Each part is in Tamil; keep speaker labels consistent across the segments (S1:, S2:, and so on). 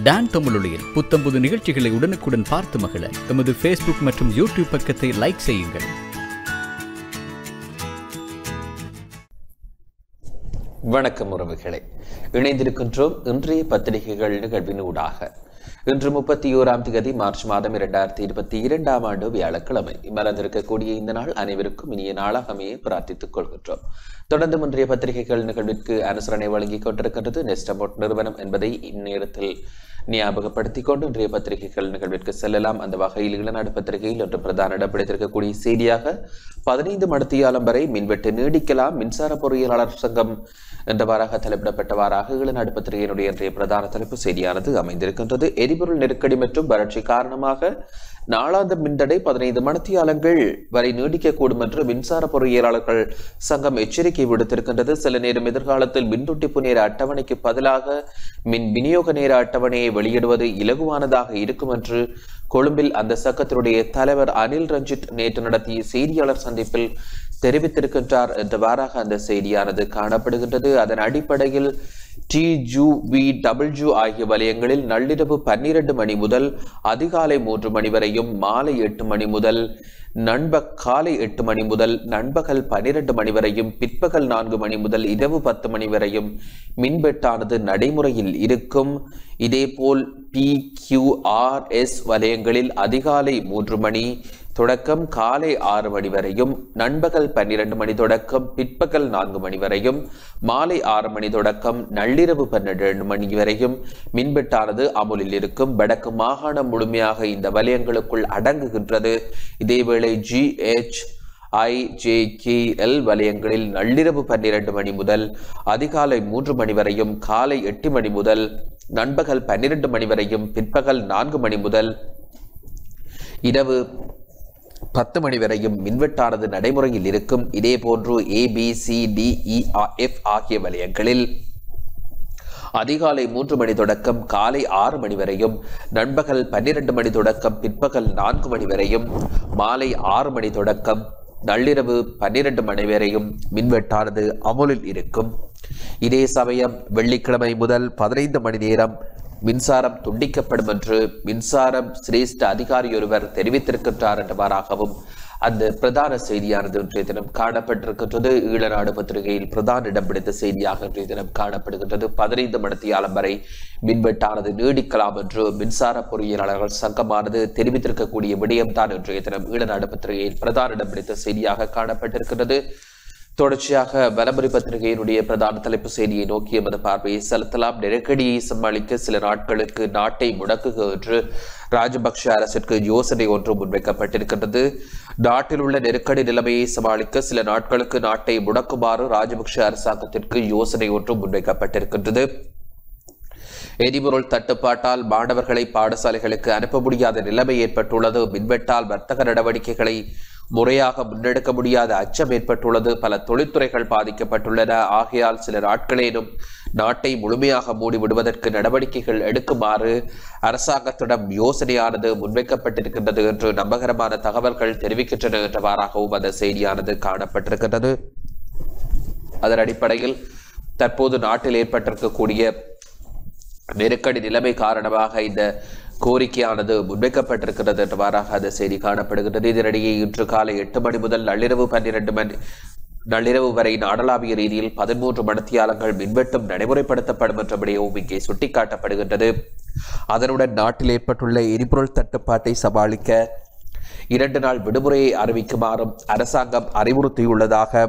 S1: டான் தமிழொலியில் புத்தம்புது நிகழ்ச்சிகளை உடனுக்குடன் பார்த்து மகிழ எமது ஃபேஸ்புக் மற்றும் யூடியூப் பக்கத்தை லைக் செய்யுங்கள்
S2: வணக்கம் உறவுகளே இணைந்திருக்கின்றோம் இன்றைய பத்திரிகைகள் நிகழ்வின் ஊடாக இன்று முப்பத்தி ஓராம் தேதி மார்ச் மாதம் இரண்டாயிரத்தி இருபத்தி இரண்டாம் ஆண்டு வியாழக்கிழமை மறந்திருக்கக்கூடிய இந்த நாள் அனைவருக்கும் இனிய நாளாக அமைய பிரார்த்தித்துக் கொள்கின்றோம் தொடர்ந்து இன்றைய பத்திரிகைகள் நிகழ்விற்கு அனுசரணை வழங்கிக் கொண்டிருக்கின்றது நெஸ்டமோட் நிறுவனம் என்பதை இந்நேரத்தில் ஞாபகப்படுத்திக் கொண்டு இன்றைய பத்திரிகைகள் நிகழ்விற்கு செல்லலாம் அந்த வகையில் இளநாடு பத்திரிகையில் ஒன்று பிரதான இடம் பிடித்திருக்கக்கூடிய செய்தியாக பதினைந்து மடத்தியாலம் வரை மின்வெட்டு நீடிக்கலாம் மின்சார பொறியியலாளர் சங்கம் என்றவாறாக தலைப்பிடப்பட்டவாறாக இளநாடு பத்திரிகையினுடைய இன்றைய பிரதான தலைப்பு செய்தியானது அமைந்திருக்கின்றது எரிபொருள் நெருக்கடி மற்றும் வறட்சி காரணமாக நாளாந்த மின்தடை பதினைந்து மணத்தியாலங்கள் வரை நீடிக்கக்கூடும் என்று மின்சார பொறியியலாளர்கள் சங்கம் எச்சரிக்கை விடுத்திருக்கின்றது சில நேரம் எதிர்காலத்தில் மின்துண்டிப்பு நேர அட்டவணைக்கு பதிலாக மின் விநியோக நேர அட்டவணையை வெளியிடுவது இலகுவானதாக இருக்கும் என்று கொழும்பில் அந்த சங்கத்தினுடைய தலைவர் அனில் ரஞ்சித் நேற்று நடத்திய செய்தியாளர் சந்திப்பில் தெரிவித்திருக்கின்றார் என்றவாறாக அந்த செய்தியானது காணப்படுகின்றது அதன் அடிப்படையில் T U V W ஆகிய வலயங்களில் நள்ளிரவு பன்னிரண்டு மணி முதல் அதிகாலை மூன்று மணி வரையும் மாலை எட்டு மணி முதல் நண்ப காலை எட்டு மணி முதல் நண்பகல் பன்னிரண்டு மணி வரையும் பிற்பகல் நான்கு மணி முதல் இரவு பத்து மணி வரையும் மின்வெட்டானது நடைமுறையில் இருக்கும் இதேபோல் பி கியூ ஆர் எஸ் வலயங்களில் அதிகாலை மூன்று மணி தொடக்கம் காலை ஆறு மணி வரையும் நண்பகல் பன்னிரண்டு மணி தொடக்கம் பிற்பகல் நான்கு மணி வரையும் மாலை ஆறு மணி தொடக்கம் நள்ளிரவு பன்னிரண்டு மணி வரையும் மின்வெட்டானது அமுலில் இருக்கும் வடக்கு மாகாணம் முழுமையாக இந்த வலயங்களுக்குள் அடங்குகின்றது இதேவேளை G H I J K L வலயங்களில் நள்ளிரவு பன்னிரண்டு மணி முதல் அதிகாலை மூன்று மணி வரையும் காலை எட்டு மணி முதல் நண்பகல் பன்னிரண்டு மணி வரையும் பிற்பகல் நான்கு மணி முதல் இரவு பத்து மணி வரையும் மின்வெட்டானது நடைமுறையில் இருக்கும் இதே போன்று A B C D E F ஆகிய வலயங்களில் அதிகாலை மூன்று மணி தொடக்கம் காலை ஆறு மணி வரையும் நண்பகல் பன்னிரண்டு மணி தொடக்கம் பிற்பகல் நான்கு மணி வரையும் மாலை ஆறு மணி தொடக்கம் நள்ளிரவு பன்னிரண்டு மணி வரையும் மின்வெட்டானது அமுலில் இருக்கும் இதே சமயம் வெள்ளிக்கிழமை முதல் பதினைந்து மணி நேரம் மின்சாரம் துண்டிக்கப்படும் என்று மின்சாரம் சிரேஷ்ட அதிகாரியொருவர் தெரிவித்திருக்கின்றார் என்றவாறாகவும் அந்த பிரதான செய்தியானது இன்றைய தினம் காணப்பட்டிருக்கின்றது ஈழநாடு பத்திரிகையில் பிரதான இடம் பிடித்த செய்தியாக இன்றைய தினம் காணப்படுகின்றது பதினைந்து மணித்தியாலம் வரை மின்வெட்டானது நீடிக்கலாம் என்று மின்சார பொறியியலாளர்கள் சங்கமானது தெரிவித்திருக்கக்கூடிய விடயம்தான் இன்றைய தினம் ஈழநாடு பத்திரிகையில் பிரதான இடம் பிடித்த செய்தியாக காணப்பட்டிருக்கிறது தொடர்ச்சியாக வலமுறை பத்திரிகையினுடைய பிரதான தலைப்பு செய்தியை நோக்கி எமது பார்வையை செலுத்தலாம் நெருக்கடியை சமாளிக்க சில நாட்களுக்கு நாட்டை முடக்குக என்று ராஜபக்ஷ அரசிற்கு யோசனை ஒன்று முன்வைக்கப்பட்டிருக்கின்றது நாட்டில் உள்ள நெருக்கடி நிலைமையை சமாளிக்க சில நாட்களுக்கு நாட்டை முடக்குமாறு ராஜபக்ஷ அரசாங்கத்திற்கு யோசனை ஒன்று முன்வைக்கப்பட்டிருக்கின்றது எரிபொருள் தட்டுப்பாட்டால் மாணவர்களை பாடசாலைகளுக்கு அனுப்ப முடியாத நிலைமை ஏற்பட்டுள்ளது மின்வெட்டால் வர்த்தக நடவடிக்கைகளை முறையாக முன்னெடுக்க முடியாத அச்சம் ஏற்பட்டுள்ளது பல தொழில்துறைகள் பாதிக்கப்பட்டுள்ளன ஆகையால் சில நாட்களேனும் நாட்டை முழுமையாக மூடிவிடுவதற்கு நடவடிக்கைகள் எடுக்குமாறு அரசாங்கத்திடம் யோசனையானது முன்வைக்கப்பட்டிருக்கின்றது என்று நம்பகரமான தகவல்கள் தெரிவிக்கின்றன என்றவாறாகவும் அந்த செய்தியானது காணப்பட்டிருக்கின்றது அதன் அடிப்படையில் தற்போது நாட்டில் ஏற்பட்டிருக்கக்கூடிய நெருக்கடி நிலைமை காரணமாக இந்த கோரிக்கையானது முன்வைக்கப்பட்டிருக்கிறது என்றவாறாக அந்த செய்தி காணப்படுகின்றது இதனிடையே இன்று காலை எட்டு மணி முதல் நள்ளிரவு பன்னிரண்டு மணி நள்ளிரவு வரை நாடளாவிய ரீதியில் பதிமூன்று மணத்தியாலங்கள் மின்வெட்டும் நடைமுறைப்படுத்தப்படும் என்ற விடயமும் இங்கே சுட்டிக்காட்டப்படுகின்றது அதனுடன் நாட்டில் ஏற்பட்டுள்ள எரிபொருள் தட்டுப்பாட்டை சமாளிக்க இரண்டு நாள் விடுமுறையை அறிவிக்குமாறும் அரசாங்கம் அறிவுறுத்தியுள்ளதாக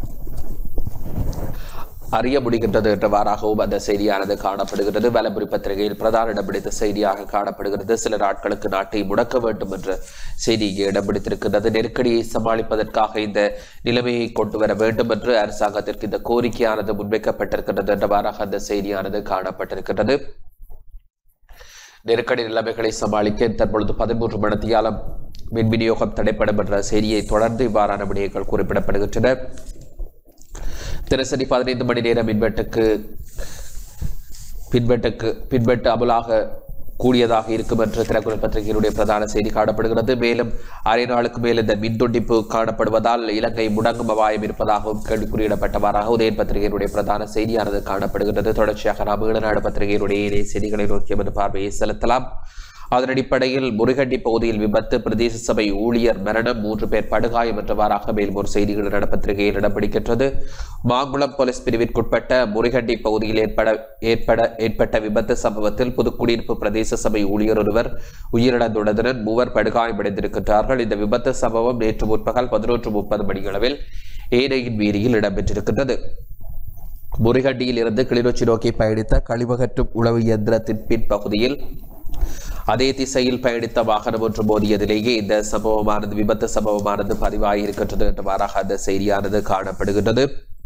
S2: அறிய முடிகின்றது என்றவாறாகவும் அந்த செய்தியானது காணப்படுகிறது வலம்புரி பத்திரிகையில் பிரதான இடம் பிடித்த செய்தியாக காணப்படுகிறது சில நாட்களுக்கு நாட்டை முடக்க வேண்டும் என்ற செய்தி இங்கே இடம் பிடித்திருக்கின்றது நெருக்கடியை சமாளிப்பதற்காக இந்த நிலைமையை கொண்டு வர வேண்டும் என்று அரசாங்கத்திற்கு இந்த கோரிக்கையானது முன்வைக்கப்பட்டிருக்கின்றது என்றவாறாக அந்த செய்தியானது காணப்பட்டிருக்கின்றது நெருக்கடி நிலைமைகளை சமாளிக்க தற்பொழுது பதிமூன்று மணத்தியாலம் மின் விநியோகம் தடைப்படும் என்ற செய்தியை தொடர்ந்து இவ்வாறான விடயங்கள் குறிப்பிடப்படுகின்றன தினசரி பதினைந்து மணி நேரம் மின்வெட்டுக்கு பின்வெட்டுக்கு பின்வெட்டு அமலாக கூடியதாக இருக்கும் என்று தினக்குரல் பத்திரிகையினுடைய பிரதான செய்தி காணப்படுகிறது மேலும் அரை நாளுக்கு மேல் இந்த மின் துண்டிப்பு காணப்படுவதால் இலங்கை முடங்கும் அபாயம் இருப்பதாகவும் கேள்விக்குறியிடப்பட்டவாறாக உதயன் பத்திரிகையினுடைய பிரதான செய்தியானது காணப்படுகிறது தொடர்ச்சியாக நாம் ஈழநாடு பத்திரிகையினுடைய இணைய செய்திகளை நோக்கி எமது பார்வையை செலுத்தலாம் அதன் அடிப்படையில் முருகண்டி பகுதியில் விபத்து பிரதேச சபை ஊழியர் மரணம் மூன்று பேர் படுகாயம் என்றவாறாக மேலும் ஒரு செய்திகள் நடப்பத்திரிகையில் இடம் பிடிக்கின்றது மாங்குளம் போலீஸ் பிரிவிற்குட்பட்ட முருகண்டி பகுதியில் ஏற்பட ஏற்பட ஏற்பட்ட விபத்து சம்பவத்தில் புதுக்குடியிருப்பு பிரதேச சபை ஊழியர் ஒருவர் உயிரிழந்துள்ளதுடன் மூவர் படுகாயமடைந்திருக்கின்றார்கள் இந்த விபத்து சம்பவம் நேற்று முற்பகல் பதினொன்று முப்பது மணியளவில் ஏனையின் வீதியில் இடம்பெற்றிருக்கின்றது முருகண்டியில் இருந்து கிளிநொச்சி நோக்கி பயணித்த கழிவகற்றும் உளவு இயந்திரத்தின் பின்பகுதியில் அதே திசையில் பயணித்த வாகனம் ஒன்று மோதியதிலேயே இந்த சம்பவமானது விபத்து சம்பவமானது பதிவாகியிருக்கின்றது என்றவாறாக அந்த செய்தியானது காணப்படுகின்றது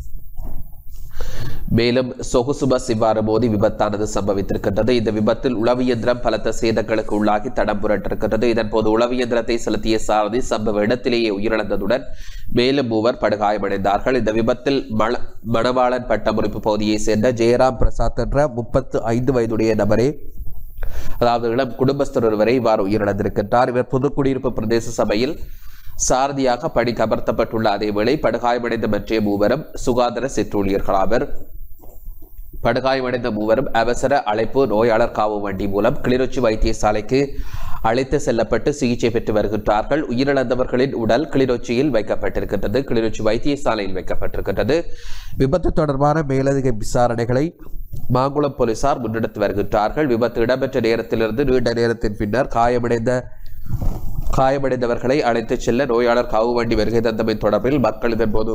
S2: மேலும் சொகுசு பஸ் இவ்வாறு மோதி விபத்தானது சம்பவித்திருக்கின்றது இந்த விபத்தில் உளவு இயந்திரம் பலத்த சேதங்களுக்கு உள்ளாகி தடம் புரட்டிருக்கின்றது இதன்போது உளவு இயந்திரத்தை செலுத்திய சாரதி சம்பவ இடத்திலேயே உயிரிழந்ததுடன் மேலும் மூவர் படுகாயமடைந்தார்கள் இந்த விபத்தில் மண மணவாளன் பட்டமுறிப்பு பகுதியைச் சேர்ந்த ஜெயராம் பிரசாத் என்ற முப்பத்து ஐந்து வயதுடைய நபரே அதாவது இளம் குடும்பஸ்தர் ஒருவரை இவ்வாறு உயிரிழந்திருக்கின்றார் இவர் புதுக்குடியிருப்பு பிரதேச சபையில் சாரதியாக பணி கமர்த்தப்பட்டுள்ள அதேவேளை படுகாயமடைந்த மற்ற மூவரும் சுகாதார சிற்றூழியர்களாவர் படுகாயமடைந்த மூவரும் அவசர அழைப்பு நோயாளர் காவு வண்டி மூலம் கிளிநொச்சி வைத்தியசாலைக்கு அழைத்து செல்லப்பட்டு சிகிச்சை பெற்று வருகின்றார்கள் உயிரிழந்தவர்களின் உடல் கிளிநொச்சியில் வைக்கப்பட்டிருக்கின்றது கிளிநொச்சி வைத்தியசாலையில் வைக்கப்பட்டிருக்கின்றது விபத்து தொடர்பான மேலதிக விசாரணைகளை மாங்குளம் போலீசார் முன்னெடுத்து வருகின்றார்கள் விபத்து இடம்பெற்ற நேரத்திலிருந்து நீண்ட நேரத்தின் பின்னர் காயமடைந்த காயமடைந்தவர்களை அழைத்துச் செல்ல நோயாளர் காவு வண்டி வருகை தந்தமை தொடர்பில் மக்கள் இதன்போது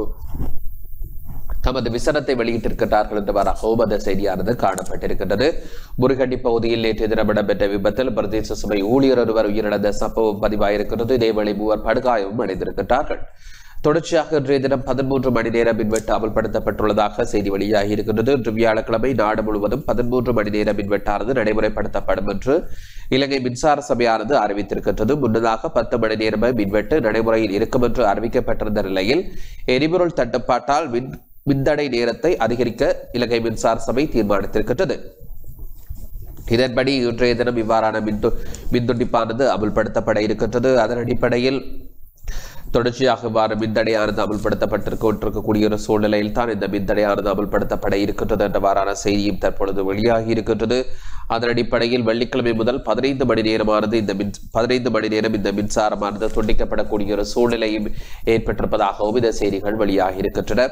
S2: தமது விசனத்தை வெளியிட்டிருக்கிறார்கள் என்றவாறாகவும் அந்த செய்தியானது காணப்பட்டிருக்கின்றது முருகண்டி பகுதியில் நேற்று தினம் இடம்பெற்ற விபத்தில் பிரதேச சபை ஊழியர் ஒருவர் உயிரிழந்த சம்பவம் பதிவாயிருக்கிறது இதேவேளை மூவர் படுகாயமும் அடைந்திருக்கின்றார்கள் தொடர்ச்சியாக இன்றைய தினம் பதிமூன்று மணி நேர மின்வெட்டு அமல்படுத்தப்பட்டுள்ளதாக செய்தி வெளியாகி இருக்கின்றது இன்று வியாழக்கிழமை நாடு முழுவதும் பதிமூன்று மணி நேர மின்வெட்டானது நடைமுறைப்படுத்தப்படும் என்று இலங்கை மின்சார சபையானது அறிவித்திருக்கின்றது முன்னதாக பத்து மணி நேரமே மின்வெட்டு நடைமுறையில் இருக்கும் என்று அறிவிக்கப்பட்டிருந்த நிலையில் எரிபொருள் தட்டுப்பாட்டால் மின் மின்தடை நேரத்தை அதிகரிக்க இலங்கை மின்சார சபை தீர்மானித்திருக்கின்றது இதன்படி இன்றைய தினம் இவ்வாறான மின்து மின்துண்டிப்பானது அமுல்படுத்தப்பட இருக்கின்றது அதன் அடிப்படையில் தொடர்ச்சியாக இவ்வாறு மின்தடையானது அமல்படுத்தப்பட்டிருக்கக்கூடிய ஒரு சூழ்நிலையில் தான் இந்த மின்தடையானது அமல்படுத்தப்பட இருக்கின்றது என்றவாறான செய்தியும் தற்பொழுது வெளியாகி இருக்கின்றது அதன் அடிப்படையில் வெள்ளிக்கிழமை முதல் பதினைந்து மணி நேரமானது இந்த மின் பதினைந்து மணி நேரம் இந்த மின்சாரமானது துண்டிக்கப்படக்கூடிய ஒரு சூழ்நிலையும் ஏற்பட்டிருப்பதாகவும் இந்த செய்திகள் வெளியாகி இருக்கின்றன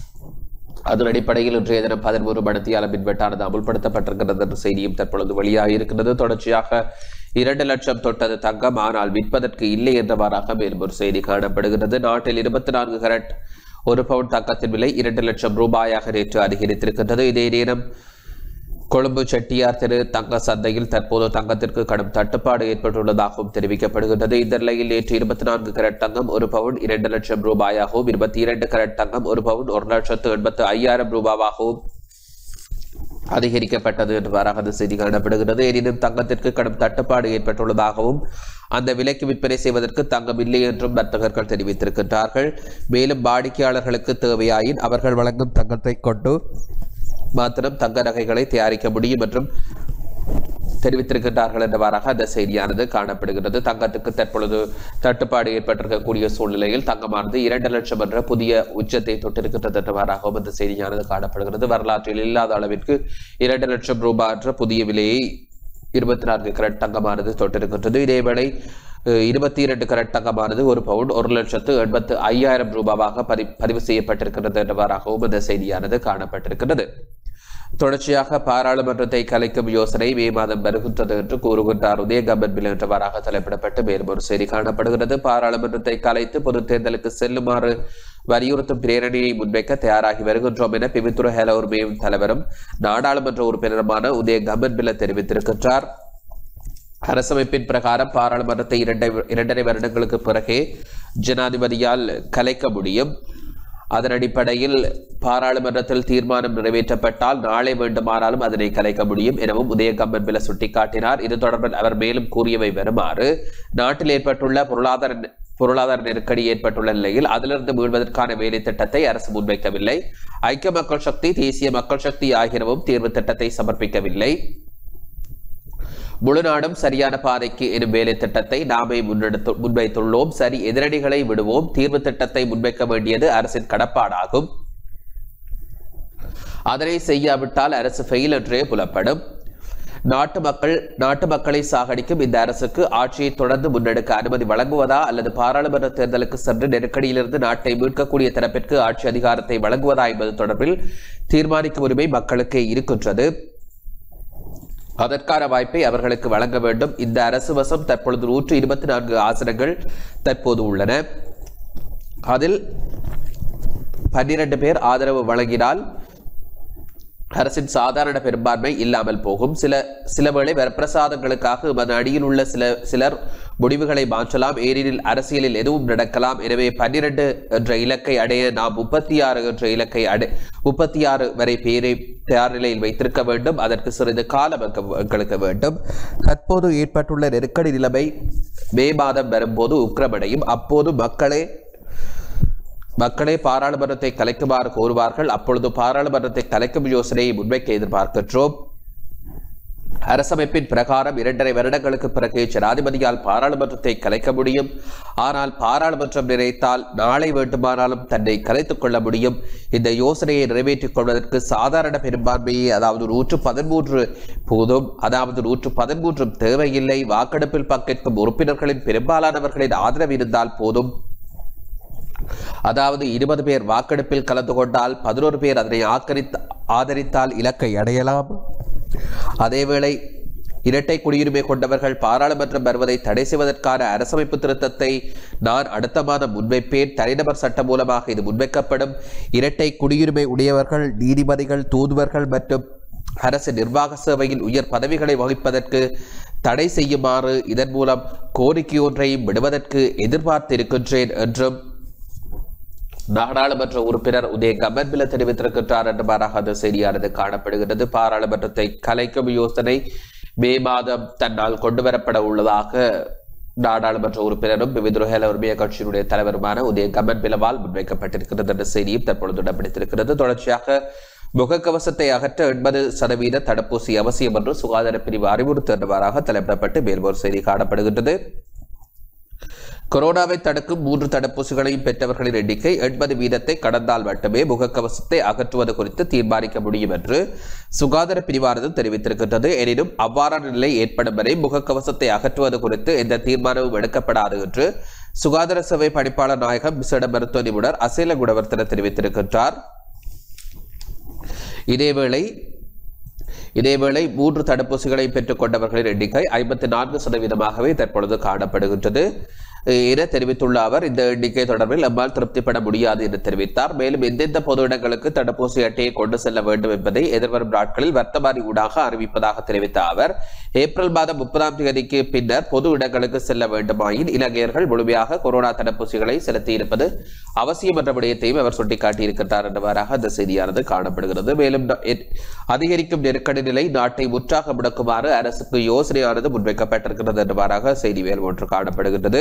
S2: அதன் அடிப்படையில் இன்றைய தினம் பதிமூன்று மணித்தியால மின்வெட்டானது அமுல்படுத்தப்பட்டிருக்கிறது என்ற செய்தியும் தற்பொழுது வெளியாகி இருக்கின்றது தொடர்ச்சியாக இரண்டு லட்சம் தொட்டது தங்கம் ஆனால் விற்பதற்கு இல்லை என்றவாறாக மேலும் ஒரு செய்தி காணப்படுகிறது நாட்டில் இருபத்தி நான்கு கரட் ஒரு பவுண்ட் தங்கத்தின் விலை இரண்டு லட்சம் ரூபாயாக நேற்று அதிகரித்திருக்கின்றது இதே நேரம் கொழும்பு செட்டியார் தெரு தங்க சந்தையில் தற்போது தங்கத்திற்கு கடும் தட்டுப்பாடு ஏற்பட்டுள்ளதாகவும் தெரிவிக்கப்படுகின்றது இந்த நிலையில் நேற்று இருபத்தி நான்கு கரட் தங்கம் ஒரு பவுண்ட் இரண்டு லட்சம் ரூபாயாகவும் இருபத்தி இரண்டு கரட் தங்கம் ஒரு பவுண்ட் ஒரு லட்சத்து எண்பத்து ஐயாயிரம் ரூபாவாகவும் அதிகரிக்கப்பட்டது என்றவாறாக அந்த செய்தி காணப்படுகிறது எனினும் தங்கத்திற்கு கடும் தட்டுப்பாடு ஏற்பட்டுள்ளதாகவும் அந்த விலைக்கு விற்பனை செய்வதற்கு தங்கம் இல்லை என்றும் வர்த்தகர்கள் தெரிவித்திருக்கின்றார்கள் மேலும் வாடிக்கையாளர்களுக்கு தேவையாயின் அவர்கள் வழங்கும் தங்கத்தை கொண்டு மாத்திரம் தங்க நகைகளை தயாரிக்க முடியும் என்றும் தெரிவித்திருக்கின்றார்கள் என்றவாறாக அந்த செய்தியானது காணப்படுகிறது தங்கத்துக்கு தற்பொழுது தட்டுப்பாடு ஏற்பட்டிருக்கக்கூடிய சூழ்நிலையில் தங்கமானது இரண்டு லட்சம் என்ற புதிய உச்சத்தை தொட்டிருக்கின்றது என்றவாறாகவும் அந்த செய்தியானது காணப்படுகிறது வரலாற்றில் இல்லாத அளவிற்கு இரண்டு லட்சம் ரூபாய் என்ற புதிய விலையை இருபத்தி நான்கு கரட் தங்கமானது தொட்டிருக்கின்றது இதேவேளை இருபத்தி இரண்டு கரட் தங்கமானது ஒரு பவுண்ட் ஒரு லட்சத்து எண்பத்து ஐயாயிரம் ரூபாவாக பதி பதிவு செய்யப்பட்டிருக்கிறது என்றவாறாகவும் இந்த செய்தியானது காணப்பட்டிருக்கிறது தொடர்ச்சியாக பாராளுமன்றத்தை கலைக்கும் யோசனை மே மாதம் வருகின்றது என்று கூறுகின்றார் உதயகம்பன் பில் என்றவாறாக தலைப்பிடப்பட்டு மேலும் ஒரு செய்தி காணப்படுகிறது பாராளுமன்றத்தை கலைத்து பொது தேர்தலுக்கு செல்லுமாறு வலியுறுத்தும் பிரேரணியை முன்வைக்க தயாராகி வருகின்றோம் என பிவித்துறை ஹெலோர் மேம் தலைவரும் நாடாளுமன்ற உறுப்பினருமான உதய கம்பன் பில தெரிவித்திருக்கின்றார் அரசமைப்பின் பிரகாரம் பாராளுமன்றத்தை இரண்டை இரண்டரை வருடங்களுக்கு பிறகே ஜனாதிபதியால் கலைக்க முடியும் அதன் அடிப்படையில் பாராளுமன்றத்தில் தீர்மானம் நிறைவேற்றப்பட்டால் நாளை வேண்டுமானாலும் அதனை கலைக்க முடியும் எனவும் உதயகம்பன் பில சுட்டிக்காட்டினார் இது தொடர்பில் அவர் மேலும் கூறியவை வருமாறு நாட்டில் ஏற்பட்டுள்ள பொருளாதார பொருளாதார நெருக்கடி ஏற்பட்டுள்ள நிலையில் அதிலிருந்து மீள்வதற்கான வேலை திட்டத்தை அரசு முன்வைக்கவில்லை ஐக்கிய மக்கள் சக்தி தேசிய மக்கள் சக்தி ஆகியனவும் தீர்வு திட்டத்தை சமர்ப்பிக்கவில்லை முழு நாடும் சரியான பாதைக்கு எனும் வேலை திட்டத்தை நாமே முன்னெடுத்து முன்வைத்துள்ளோம் சரி எதிரடிகளை விடுவோம் தீர்வு திட்டத்தை முன்வைக்க வேண்டியது அரசின் கடப்பாடாகும் அதனை செய்யாவிட்டால் அரசு ஃபெயில் என்றே புலப்படும் நாட்டு மக்கள் நாட்டு மக்களை சாகடிக்கும் இந்த அரசுக்கு ஆட்சியை தொடர்ந்து முன்னெடுக்க அனுமதி வழங்குவதா அல்லது பாராளுமன்ற தேர்தலுக்கு சென்று நெருக்கடியிலிருந்து நாட்டை மீட்கக்கூடிய தரப்பிற்கு ஆட்சி அதிகாரத்தை வழங்குவதா என்பது தொடர்பில் தீர்மானிக்கும் உரிமை மக்களுக்கே இருக்கின்றது அதற்கான வாய்ப்பை அவர்களுக்கு வழங்க வேண்டும் இந்த அரசு வசம் தற்பொழுது நூற்று இருபத்தி நான்கு ஆசனங்கள் தற்போது உள்ளன அதில் பன்னிரண்டு பேர் ஆதரவு வழங்கினால் அரசின் சாதாரண பெரும்பான்மை இல்லாமல் போகும் சில சில வேளை வரப்பிரசாதங்களுக்காக எமது அடியில் உள்ள சில சிலர் முடிவுகளை மாற்றலாம் ஏனெனில் அரசியலில் எதுவும் நடக்கலாம் எனவே பன்னிரண்டு என்ற இலக்கை அடைய நாம் முப்பத்தி ஆறு என்ற இலக்கை அடை முப்பத்தி ஆறு வரை பேரை தயார் நிலையில் வைத்திருக்க வேண்டும் அதற்கு சிறிது காலம் எங்க- எங்களுக்கு வேண்டும் தற்போது ஏற்பட்டுள்ள நெருக்கடி நிலைமை மே மாதம் வரும்போது உக்கிரமடையும் அப்போது மக்களே மக்களே பாராளுமன்றத்தை கலைக்குமாறு கோருவார்கள் அப்பொழுது பாராளுமன்றத்தை கலைக்கும் யோசனையை முன்வைக்க எதிர்பார்க்கின்றோம் அரசமைப்பின் பிரகாரம் இரண்டரை வருடங்களுக்கு பிறகு ஜனாதிபதியால் பாராளுமன்றத்தை கலைக்க முடியும் ஆனால் பாராளுமன்றம் நினைத்தால் நாளை வேண்டுமானாலும் தன்னை கலைத்துக் கொள்ள முடியும் இந்த யோசனையை நிறைவேற்றிக் கொள்வதற்கு சாதாரண பெரும்பான்மையை அதாவது நூற்று பதிமூன்று போதும் அதாவது நூற்று பதிமூன்றும் தேவையில்லை வாக்கெடுப்பில் பங்கேற்கும் உறுப்பினர்களின் பெரும்பாலானவர்களின் ஆதரவு இருந்தால் போதும் அதாவது இருபது பேர் வாக்கெடுப்பில் கலந்து கொண்டால் பதினோரு பேர் அதனை ஆக்கரித்து ஆதரித்தால் இலக்கை அடையலாம் அதேவேளை இரட்டை குடியுரிமை கொண்டவர்கள் பாராளுமன்றம் வருவதை தடை செய்வதற்கான அரசமைப்பு திருத்தத்தை நான் அடுத்த மாதம் முன்வைப்பேன் தனிநபர் சட்டம் மூலமாக இது முன்வைக்கப்படும் இரட்டை குடியுரிமை உடையவர்கள் நீதிபதிகள் தூதுவர்கள் மற்றும் அரசு நிர்வாக சேவையில் உயர் பதவிகளை வகிப்பதற்கு தடை செய்யுமாறு இதன் மூலம் கோரிக்கை ஒன்றையும் விடுவதற்கு எதிர்பார்த்திருக்கின்றேன் என்றும் நாடாளுமன்ற உறுப்பினர் உதய கமன்பில தெரிவித்திருக்கின்றார் என்று மாறாக அந்த செய்தியானது காணப்படுகிறது பாராளுமன்றத்தை கலைக்கும் யோசனை மே மாதம் தன்னால் கொண்டுவரப்பட உள்ளதாக நாடாளுமன்ற உறுப்பினரும் விவிதுரஹேல உரிமைய கட்சியினுடைய தலைவருமான உதய கமன் பிலவால் முன்வைக்கப்பட்டிருக்கிறது என்ற செய்தியும் தற்பொழுது இடம்பிடித்திருக்கிறது தொடர்ச்சியாக முகக்கவசத்தை அகற்ற எண்பது சதவீத தடுப்பூசி அவசியம் என்று சுகாதார பிரிவு அறிவுறுத்துவாராக தலைப்பிடப்பட்டு மேலும் ஒரு செய்தி காணப்படுகின்றது கொரோனாவை தடுக்கும் மூன்று தடுப்பூசிகளையும் பெற்றவர்களின் எண்ணிக்கை எண்பது வீதத்தை கடந்தால் மட்டுமே முகக்கவசத்தை அகற்றுவது குறித்து தீர்மானிக்க முடியும் என்று சுகாதார பிரிவானது தெரிவித்திருக்கின்றது எனினும் அவ்வாறான நிலை ஏற்படும் வரை முகக்கவசத்தை அகற்றுவது குறித்து எந்த தீர்மானமும் எடுக்கப்படாது என்று சுகாதார சேவை பணிப்பாளர் நாயகம் விசேட மருத்துவ நிபுணர் அசேல குணவர்த்தன தெரிவித்திருக்கின்றார் இதேவேளை இதேவேளை மூன்று தடுப்பூசிகளை பெற்றுக் கொண்டவர்களின் எண்ணிக்கை ஐம்பத்தி நான்கு சதவீதமாகவே தற்பொழுது காணப்படுகின்றது என தெரிவித்துள்ள அவர் இந்த எண்ணிக்கை தொடர்பில் நம்மால் திருப்திப்பட முடியாது என்று தெரிவித்தார் மேலும் எந்தெந்த பொது இடங்களுக்கு தடுப்பூசி அட்டையை கொண்டு செல்ல வேண்டும் என்பதை எதிர்வரும் நாட்களில் வர்த்தமானி ஊடாக அறிவிப்பதாக தெரிவித்த அவர் ஏப்ரல் மாதம் முப்பதாம் தேதிக்கு பின்னர் பொது இடங்களுக்கு செல்ல வேண்டுமாயின் இலங்கையர்கள் முழுமையாக கொரோனா தடுப்பூசிகளை செலுத்தியிருப்பது அவசியம் என்ற விடயத்தையும் அவர் சுட்டிக்காட்டியிருக்கிறார் என்றவாறாக அந்த செய்தியானது காணப்படுகிறது மேலும் நா- எ- அதிகரிக்கும் நெருக்கடி நிலை நாட்டை முற்றாக முடக்குமாறு அரசுக்கு யோசனையானது முன்வைக்கப்பட்டிருக்கிறது என்றவாறாக செய்தி வேல் ஒன்று காணப்படுகின்றது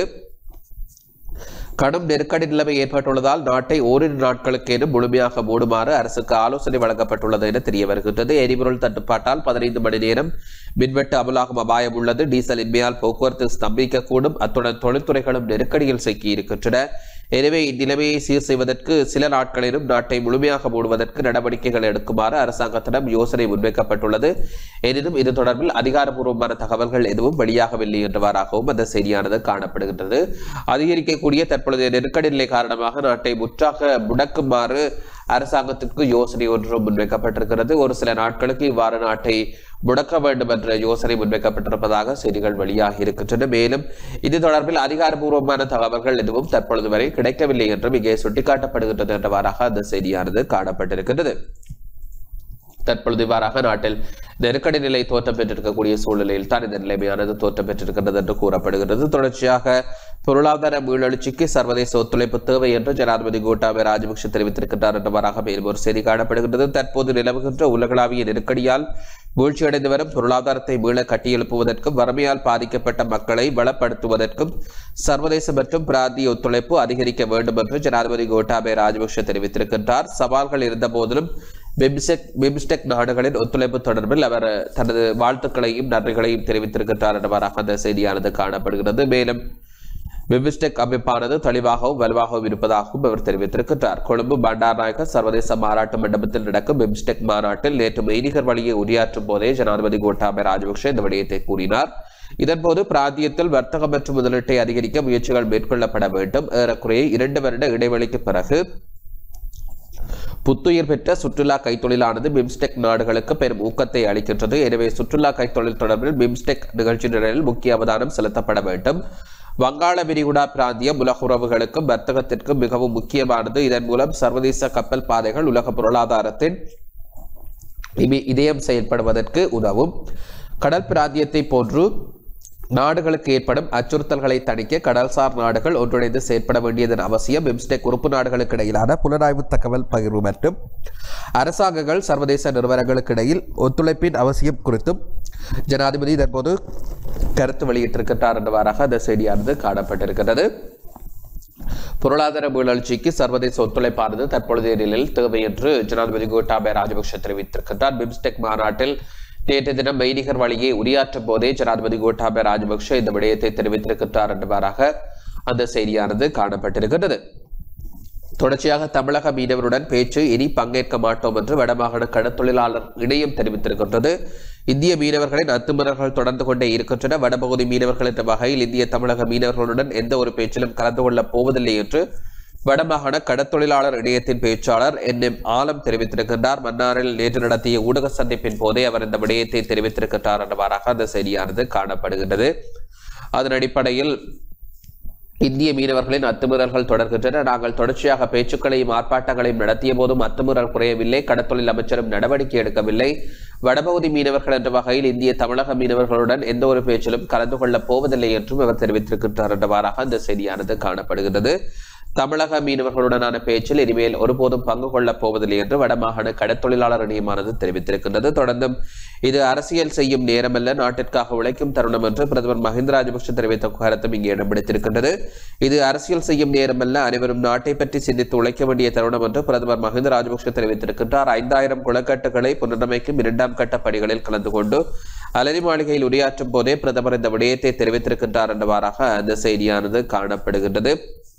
S2: கடும் நெருக்கடி நிலைமை ஏற்பட்டுள்ளதால் நாட்டை ஓரிரு நாட்களுக்கேனும் முழுமையாக மூடுமாறு அரசுக்கு ஆலோசனை வழங்கப்பட்டுள்ளது என தெரிய வருகின்றது எரிபொருள் தட்டுப்பாட்டால் பதினைந்து மணி நேரம் மின்வெட்டு அமலாகும் அபாயம் உள்ளது டீசல் இன்மையால் போக்குவரத்து ஸ்தம்பிக்கக்கூடும் அத்துடன் தொழில்துறைகளும் நெருக்கடியில் சிக்கியிருக்கின்றன எனவே இந்நிலைமையை சீர் செய்வதற்கு சில நாட்களிலும் நாட்டை முழுமையாக மூடுவதற்கு நடவடிக்கைகள் எடுக்குமாறு அரசாங்கத்திடம் யோசனை முன்வைக்கப்பட்டுள்ளது எனினும் இது தொடர்பில் அதிகாரப்பூர்வமான தகவல்கள் எதுவும் வெளியாகவில்லை என்றவாறாகவும் அந்த செய்தியானது காணப்படுகின்றது அதிகரிக்கக்கூடிய தற்பொழுதைய நெருக்கடி நிலை காரணமாக நாட்டை முற்றாக முடக்குமாறு அரசாங்கத்திற்கு யோசனை ஒன்று முன்வைக்கப்பட்டிருக்கிறது ஒரு சில நாட்களுக்கு இவ்வாறு நாட்டை முடக்க வேண்டும் என்ற யோசனை முன்வைக்கப்பட்டிருப்பதாக செய்திகள் வெளியாகி இருக்கின்றன மேலும் இது தொடர்பில் அதிகாரப்பூர்வமான தகவல்கள் எதுவும் தற்பொழுது வரை கிடைக்கவில்லை என்றும் இங்கே சுட்டிக்காட்டப்படுகின்றது என்றவாறாக அந்த செய்தியானது காணப்பட்டிருக்கின்றது தற்பொழுது இவ்வாறாக நாட்டில் நெருக்கடி நிலை தோற்றம் பெற்றிருக்கக்கூடிய சூழ்நிலையில் தான் இந்த நிலைமையானது தோற்றம் பெற்றிருக்கிறது என்று கூறப்படுகிறது தொடர்ச்சியாக பொருளாதார மீளெழுச்சிக்கு சர்வதேச ஒத்துழைப்பு தேவை என்று ஜனாதிபதி கோட்டாபய ராஜபக்ஷ தெரிவித்திருக்கின்றார் என்றவாறாக மேலும் ஒரு செய்தி காணப்படுகின்றது தற்போது நிலவுகின்ற உலகளாவிய நெருக்கடியால் வீழ்ச்சியடைந்து வரும் பொருளாதாரத்தை மீள கட்டியெழுப்புவதற்கும் வறுமையால் பாதிக்கப்பட்ட மக்களை பலப்படுத்துவதற்கும் சர்வதேச மற்றும் பிராந்திய ஒத்துழைப்பு அதிகரிக்க வேண்டும் என்று ஜனாதிபதி கோட்டாபய ராஜபக்ஷ தெரிவித்திருக்கின்றார் சவால்கள் இருந்த போதிலும் பிம்ஸ்டெக் பிம்ஸ்டெக் நாடுகளின் ஒத்துழைப்பு தொடர்பில் அவர் தனது வாழ்த்துக்களையும் நன்றிகளையும் தெரிவித்திருக்கின்றார் என்றவாறாக அந்த செய்தியானது காணப்படுகிறது மேலும் பிம்ஸ்டெக் அமைப்பானது தெளிவாகவும் வலுவாகவும் இருப்பதாகவும் அவர் தெரிவித்திருக்கின்றார் கொழும்பு பண்டார்நாயக்க சர்வதேச மாநாட்டு மண்டபத்தில் நடக்கும் பிம்ஸ்டெக் மாநாட்டில் நேற்று மெய்நிகர் வழியை உரையாற்றும் போதே ஜனாதிபதி கோட்டாபய ராஜபக்ஷ இந்த விடயத்தை கூறினார் இதன்போது பிராந்தியத்தில் வர்த்தகம் மற்றும் முதலீட்டை அதிகரிக்க முயற்சிகள் மேற்கொள்ளப்பட வேண்டும் ஏறக்குறைய இரண்டு வருட இடைவெளிக்கு பிறகு புத்துயிர் பெற்ற சுற்றுலா கைத்தொழிலானது பிம்ஸ்டெக் நாடுகளுக்கு பெரும் ஊக்கத்தை அளிக்கின்றது எனவே சுற்றுலா கைத்தொழில் தொடர்பில் பிம்ஸ்டெக் நிகழ்ச்சி நிரலில் முக்கிய அவதானம் செலுத்தப்பட வேண்டும் வங்காள விரிகுடா பிராந்தியம் உலக உறவுகளுக்கும் வர்த்தகத்திற்கும் மிகவும் முக்கியமானது இதன் மூலம் சர்வதேச கப்பல் பாதைகள் உலக பொருளாதாரத்தின் இமி- இதயம் செயல்படுவதற்கு உதவும் கடல் பிராந்தியத்தை போன்று நாடுகளுக்கு ஏற்படும் அச்சுறுத்தல்களை தணிக்க கடல்சார் நாடுகள் ஒன்றிணைந்து செயற்பட வேண்டியதன் அவசியம் பிம்ஸ்டெக் உறுப்பு நாடுகளுக்கு இடையிலான புலனாய்வு தகவல் பகிர்வு மற்றும் அரசாங்கங்கள் சர்வதேச நிறுவனங்களுக்கு இடையில் ஒத்துழைப்பின் அவசியம் குறித்தும் ஜனாதிபதி தற்போது கருத்து வெளியிட்டிருக்கின்றார் என்றவாறாக அந்த செய்தியானது காணப்பட்டிருக்கிறது பொருளாதார மீளழ்ச்சிக்கு சர்வதேச ஒத்துழைப்பானது தற்பொழுதைய நிலையில் தேவை என்று ஜனாதிபதி கோட்டாபய ராஜபக்ஷ தெரிவித்திருக்கின்றார் பிம்ஸ்டெக் மாநாட்டில் நேற்று தினம் மெய்நிகர் வழியை உரையாற்றும் போதே ஜனாதிபதி கோட்டாபய ராஜபக்ஷ இந்த விடயத்தை தெரிவித்திருக்கின்றார் என்றவாறாக அந்த செய்தியானது காணப்பட்டிருக்கின்றது தொடர்ச்சியாக தமிழக மீனவருடன் பேச்சு இனி பங்கேற்க மாட்டோம் என்று வடமாகாண கடற்தொழிலாளர் இணையம் தெரிவித்திருக்கின்றது இந்திய மீனவர்களின் அத்துமீறல்கள் தொடர்ந்து கொண்டே இருக்கின்றன வடபகுதி மீனவர்கள் என்ற வகையில் இந்திய தமிழக மீனவர்களுடன் எந்த ஒரு பேச்சிலும் கலந்து கொள்ளப் போவதில்லை என்று வடமாகாண கடற்தொழிலாளர் இணையத்தின் பேச்சாளர் என் எம் ஆலம் தெரிவித்திருக்கின்றார் மன்னாரில் நேற்று நடத்திய ஊடக சந்திப்பின் போதே அவர் இந்த விடயத்தை தெரிவித்திருக்கின்றார் என்றவாறாக அந்த செய்தியானது காணப்படுகின்றது அதன் அடிப்படையில் இந்திய மீனவர்களின் அத்துமீறல்கள் தொடர்கின்றன நாங்கள் தொடர்ச்சியாக பேச்சுக்களையும் ஆர்ப்பாட்டங்களையும் நடத்திய போதும் அத்துமீறல் குறையவில்லை கடத்தொழில் அமைச்சரும் நடவடிக்கை எடுக்கவில்லை வடபகுதி மீனவர்கள் என்ற வகையில் இந்திய தமிழக மீனவர்களுடன் எந்த ஒரு பேச்சிலும் கலந்து கொள்ளப் போவதில்லை என்றும் அவர் தெரிவித்திருக்கின்றார் என்றவாறாக அந்த செய்தியானது காணப்படுகிறது தமிழக மீனவர்களுடனான பேச்சில் இனிமேல் ஒருபோதும் பங்கு கொள்ளப் போவதில்லை என்று வடமாகாண கடற்தொழிலாளர் இணையமானது தெரிவித்திருக்கின்றது தொடர்ந்தும் இது அரசியல் செய்யும் நேரமல்ல நாட்டிற்காக உழைக்கும் தருணம் என்று பிரதமர் மஹிந்த ராஜபக்ஷ தெரிவித்த கருத்தும் இங்கே இடம் பிடித்திருக்கின்றது இது அரசியல் செய்யும் நேரமல்ல அனைவரும் நாட்டை பற்றி சிந்தித்து உழைக்க வேண்டிய தருணம் என்று பிரதமர் மஹிந்த ராஜபக்ஷ தெரிவித்திருக்கின்றார் ஐந்தாயிரம் குளக்கட்டுகளை புனரமைக்கும் இரண்டாம் கட்ட பணிகளில் கலந்து கொண்டு அலரி மாளிகையில் உரையாற்றும் போதே பிரதமர் இந்த விடயத்தை தெரிவித்திருக்கின்றார் என்றவாறாக அந்த செய்தியானது காணப்படுகின்றது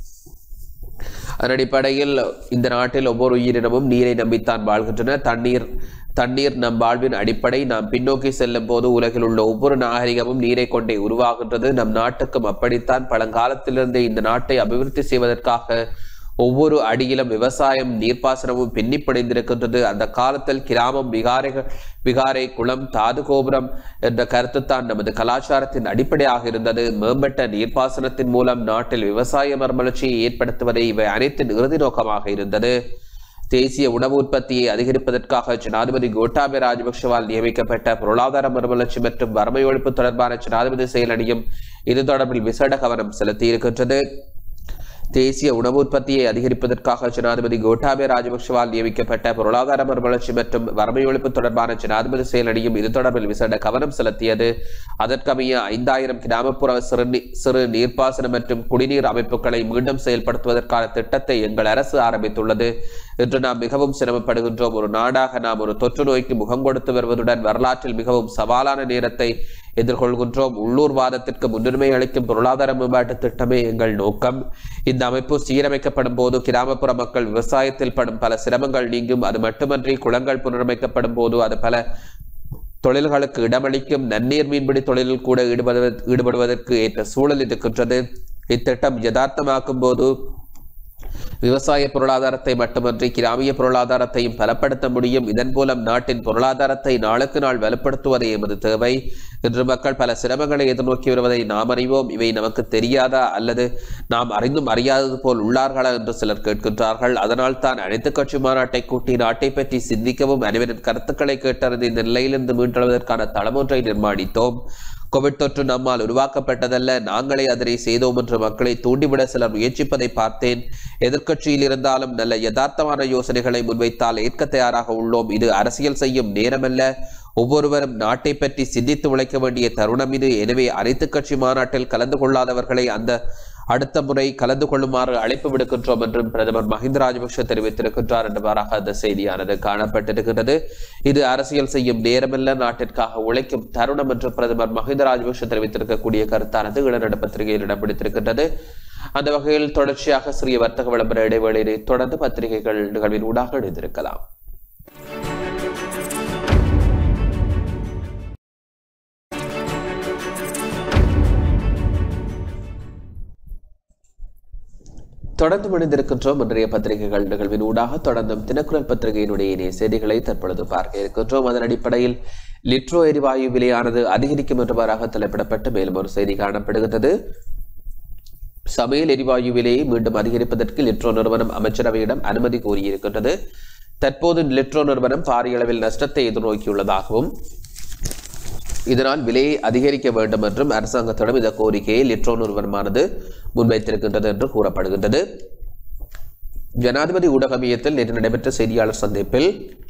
S2: அதன் அடிப்படையில் இந்த நாட்டில் ஒவ்வொரு உயிரினமும் நீரை நம்பித்தான் வாழ்கின்றன தண்ணீர் தண்ணீர் நம் வாழ்வின் அடிப்படை நாம் பின்னோக்கி செல்லும் போது உலகில் உள்ள ஒவ்வொரு நாகரிகமும் நீரை கொண்டே உருவாகின்றது நம் நாட்டுக்கும் அப்படித்தான் பழங்காலத்திலிருந்தே இந்த நாட்டை அபிவிருத்தி செய்வதற்காக ஒவ்வொரு அடியிலும் விவசாயம் நீர்ப்பாசனமும் பின்னி பிணைந்திருக்கின்றது அந்த காலத்தில் கிராமம் விகாரைகள் விகாரை குளம் தாது கோபுரம் என்ற கருத்துத்தான் நமது கலாச்சாரத்தின் அடிப்படையாக இருந்தது மேம்பட்ட நீர்ப்பாசனத்தின் மூலம் நாட்டில் விவசாய மறுமலர்ச்சியை ஏற்படுத்துவதே இவை அனைத்தின் இறுதி நோக்கமாக இருந்தது தேசிய உணவு உற்பத்தியை அதிகரிப்பதற்காக ஜனாதிபதி கோட்டாபய ராஜபக்ஷவால் நியமிக்கப்பட்ட பொருளாதார மறுமலர்ச்சி மற்றும் வறுமை ஒழிப்பு தொடர்பான ஜனாதிபதி செயலணியும் இது தொடர்பில் விசேட கவனம் செலுத்தியிருக்கின்றது தேசிய உணவு உற்பத்தியை அதிகரிப்பதற்காக ஜனாதிபதி கோட்டாபய ராஜபக்ஷவால் நியமிக்கப்பட்ட பொருளாதார மறுமலர்ச்சி மற்றும் வறுமை ஒழிப்பு தொடர்பான ஜனாதிபதி செயலணியும் இது தொடர்பில் விசேட கவனம் செலுத்தியது அதற்கமைய ஐந்தாயிரம் கிராமப்புற சிறு நீ- சிறு நீர்ப்பாசன மற்றும் குடிநீர் அமைப்புகளை மீண்டும் செயல்படுத்துவதற்கான திட்டத்தை எங்கள் அரசு ஆரம்பித்துள்ளது இன்று நாம் மிகவும் சிரமப்படுகின்றோம் ஒரு நாடாக நாம் ஒரு தொற்று நோய்க்கு முகம் கொடுத்து வருவதுடன் வரலாற்றில் மிகவும் சவாலான நேரத்தை எதிர்கொள்கின்றோம் உள்ளூர்வாதத்திற்கு முன்னுரிமை அளிக்கும் பொருளாதார மேம்பாட்டு திட்டமே எங்கள் நோக்கம் இந்த அமைப்பு சீரமைக்கப்படும் போது கிராமப்புற மக்கள் விவசாயத்தில் படும் பல சிரமங்கள் நீங்கும் அது மட்டுமன்றி குளங்கள் புனரமைக்கப்படும் போது அது பல தொழில்களுக்கு இடமளிக்கும் நன்னீர் மீன்பிடி தொழிலில் கூட ஈடுபடுவ- ஈடுபடுவதற்கு ஏற்ற சூழல் இருக்கின்றது இத்திட்டம் யதார்த்தமாக்கும் போது விவசாய பொருளாதாரத்தை மட்டுமன்றி கிராமிய பொருளாதாரத்தையும் பலப்படுத்த முடியும் இதன் மூலம் நாட்டின் பொருளாதாரத்தை நாளுக்கு நாள் வலுப்படுத்துவதே எமது தேவை இன்று மக்கள் பல சிரமங்களை எதிர்நோக்கி வருவதை நாம் அறிவோம் இவை நமக்கு தெரியாதா அல்லது நாம் அறிந்தும் அறியாதது போல் உள்ளார்களா என்று சிலர் கேட்கின்றார்கள் அதனால் தான் அனைத்து கட்சி மாநாட்டை கூட்டி நாட்டை பற்றி சிந்திக்கவும் அனைவரின் கருத்துக்களை கேட்டறிந்து இந்த நிலையிலிருந்து மீண்டெழுவதற்கான தளமொன்றை நிர்மாணித்தோம் கோவிட் தொற்று நம்மால் உருவாக்கப்பட்டதல்ல நாங்களே அதனை செய்தோம் என்று மக்களை தூண்டிவிட சிலர் முயற்சிப்பதை பார்த்தேன் எதிர்க்கட்சியில் இருந்தாலும் நல்ல யதார்த்தமான யோசனைகளை முன்வைத்தால் ஏற்க தயாராக உள்ளோம் இது அரசியல் செய்யும் நேரமல்ல ஒவ்வொருவரும் நாட்டை பற்றி சிந்தித்து உழைக்க வேண்டிய தருணம் இது எனவே அனைத்து கட்சி மாநாட்டில் கலந்து கொள்ளாதவர்களை அந்த அடுத்த முறை கலந்து கொள்ளுமாறு அழைப்பு விடுக்கின்றோம் என்றும் பிரதமர் மஹிந்த ராஜபக்ஷ தெரிவித்திருக்கின்றார் என்றவாறாக அந்த செய்தியானது காணப்பட்டிருக்கிறது இது அரசியல் செய்யும் நேரமல்ல நாட்டிற்காக உழைக்கும் தருணம் என்று பிரதமர் மஹிந்த ராஜபக்ஷ தெரிவித்திருக்கக்கூடிய கருத்தானது இளநட பத்திரிகையில் இடம் பிடித்திருக்கின்றது அந்த வகையில் தொடர்ச்சியாக சிறிய வர்த்தக விளம்பர இடைவேளையை தொடர்ந்து பத்திரிகைகள் நிகழ்வின் ஊடாக இணைந்திருக்கலாம் தொடர்ந்து மணிந்திருக்கின்றோம் இன்றைய பத்திரிகைகள் நிகழ்வின் ஊடாக தொடர்ந்தும் தினக்குரல் பத்திரிகையினுடைய இணைய செய்திகளை தற்பொழுது பார்க்க இருக்கின்றோம் அதன் அடிப்படையில் லிட்ரோ எரிவாயு விலையானது அதிகரிக்கும் என்றவாறாக தலைப்பிடப்பட்டு மேலும் ஒரு செய்தி காணப்படுகின்றது சமையல் எரிவாயு விலையை மீண்டும் அதிகரிப்பதற்கு லிட்ரோ நிறுவனம் அமைச்சரவையிடம் அனுமதி கோரியிருக்கின்றது தற்போது லிட்ரோ நிறுவனம் பாரிய அளவில் நஷ்டத்தை எதிர்நோக்கியுள்ளதாகவும் இதனால் விலையை அதிகரிக்க வேண்டும் என்றும் அரசாங்கத்திடம் இந்த கோரிக்கையை லிட்ரோ நிறுவனமானது முன்வைத்திருக்கின்றது என்று கூறப்படுகின்றது ஜனாதிபதி ஊடக மையத்தில் நேற்று நடைபெற்ற செய்தியாளர் சந்திப்பில்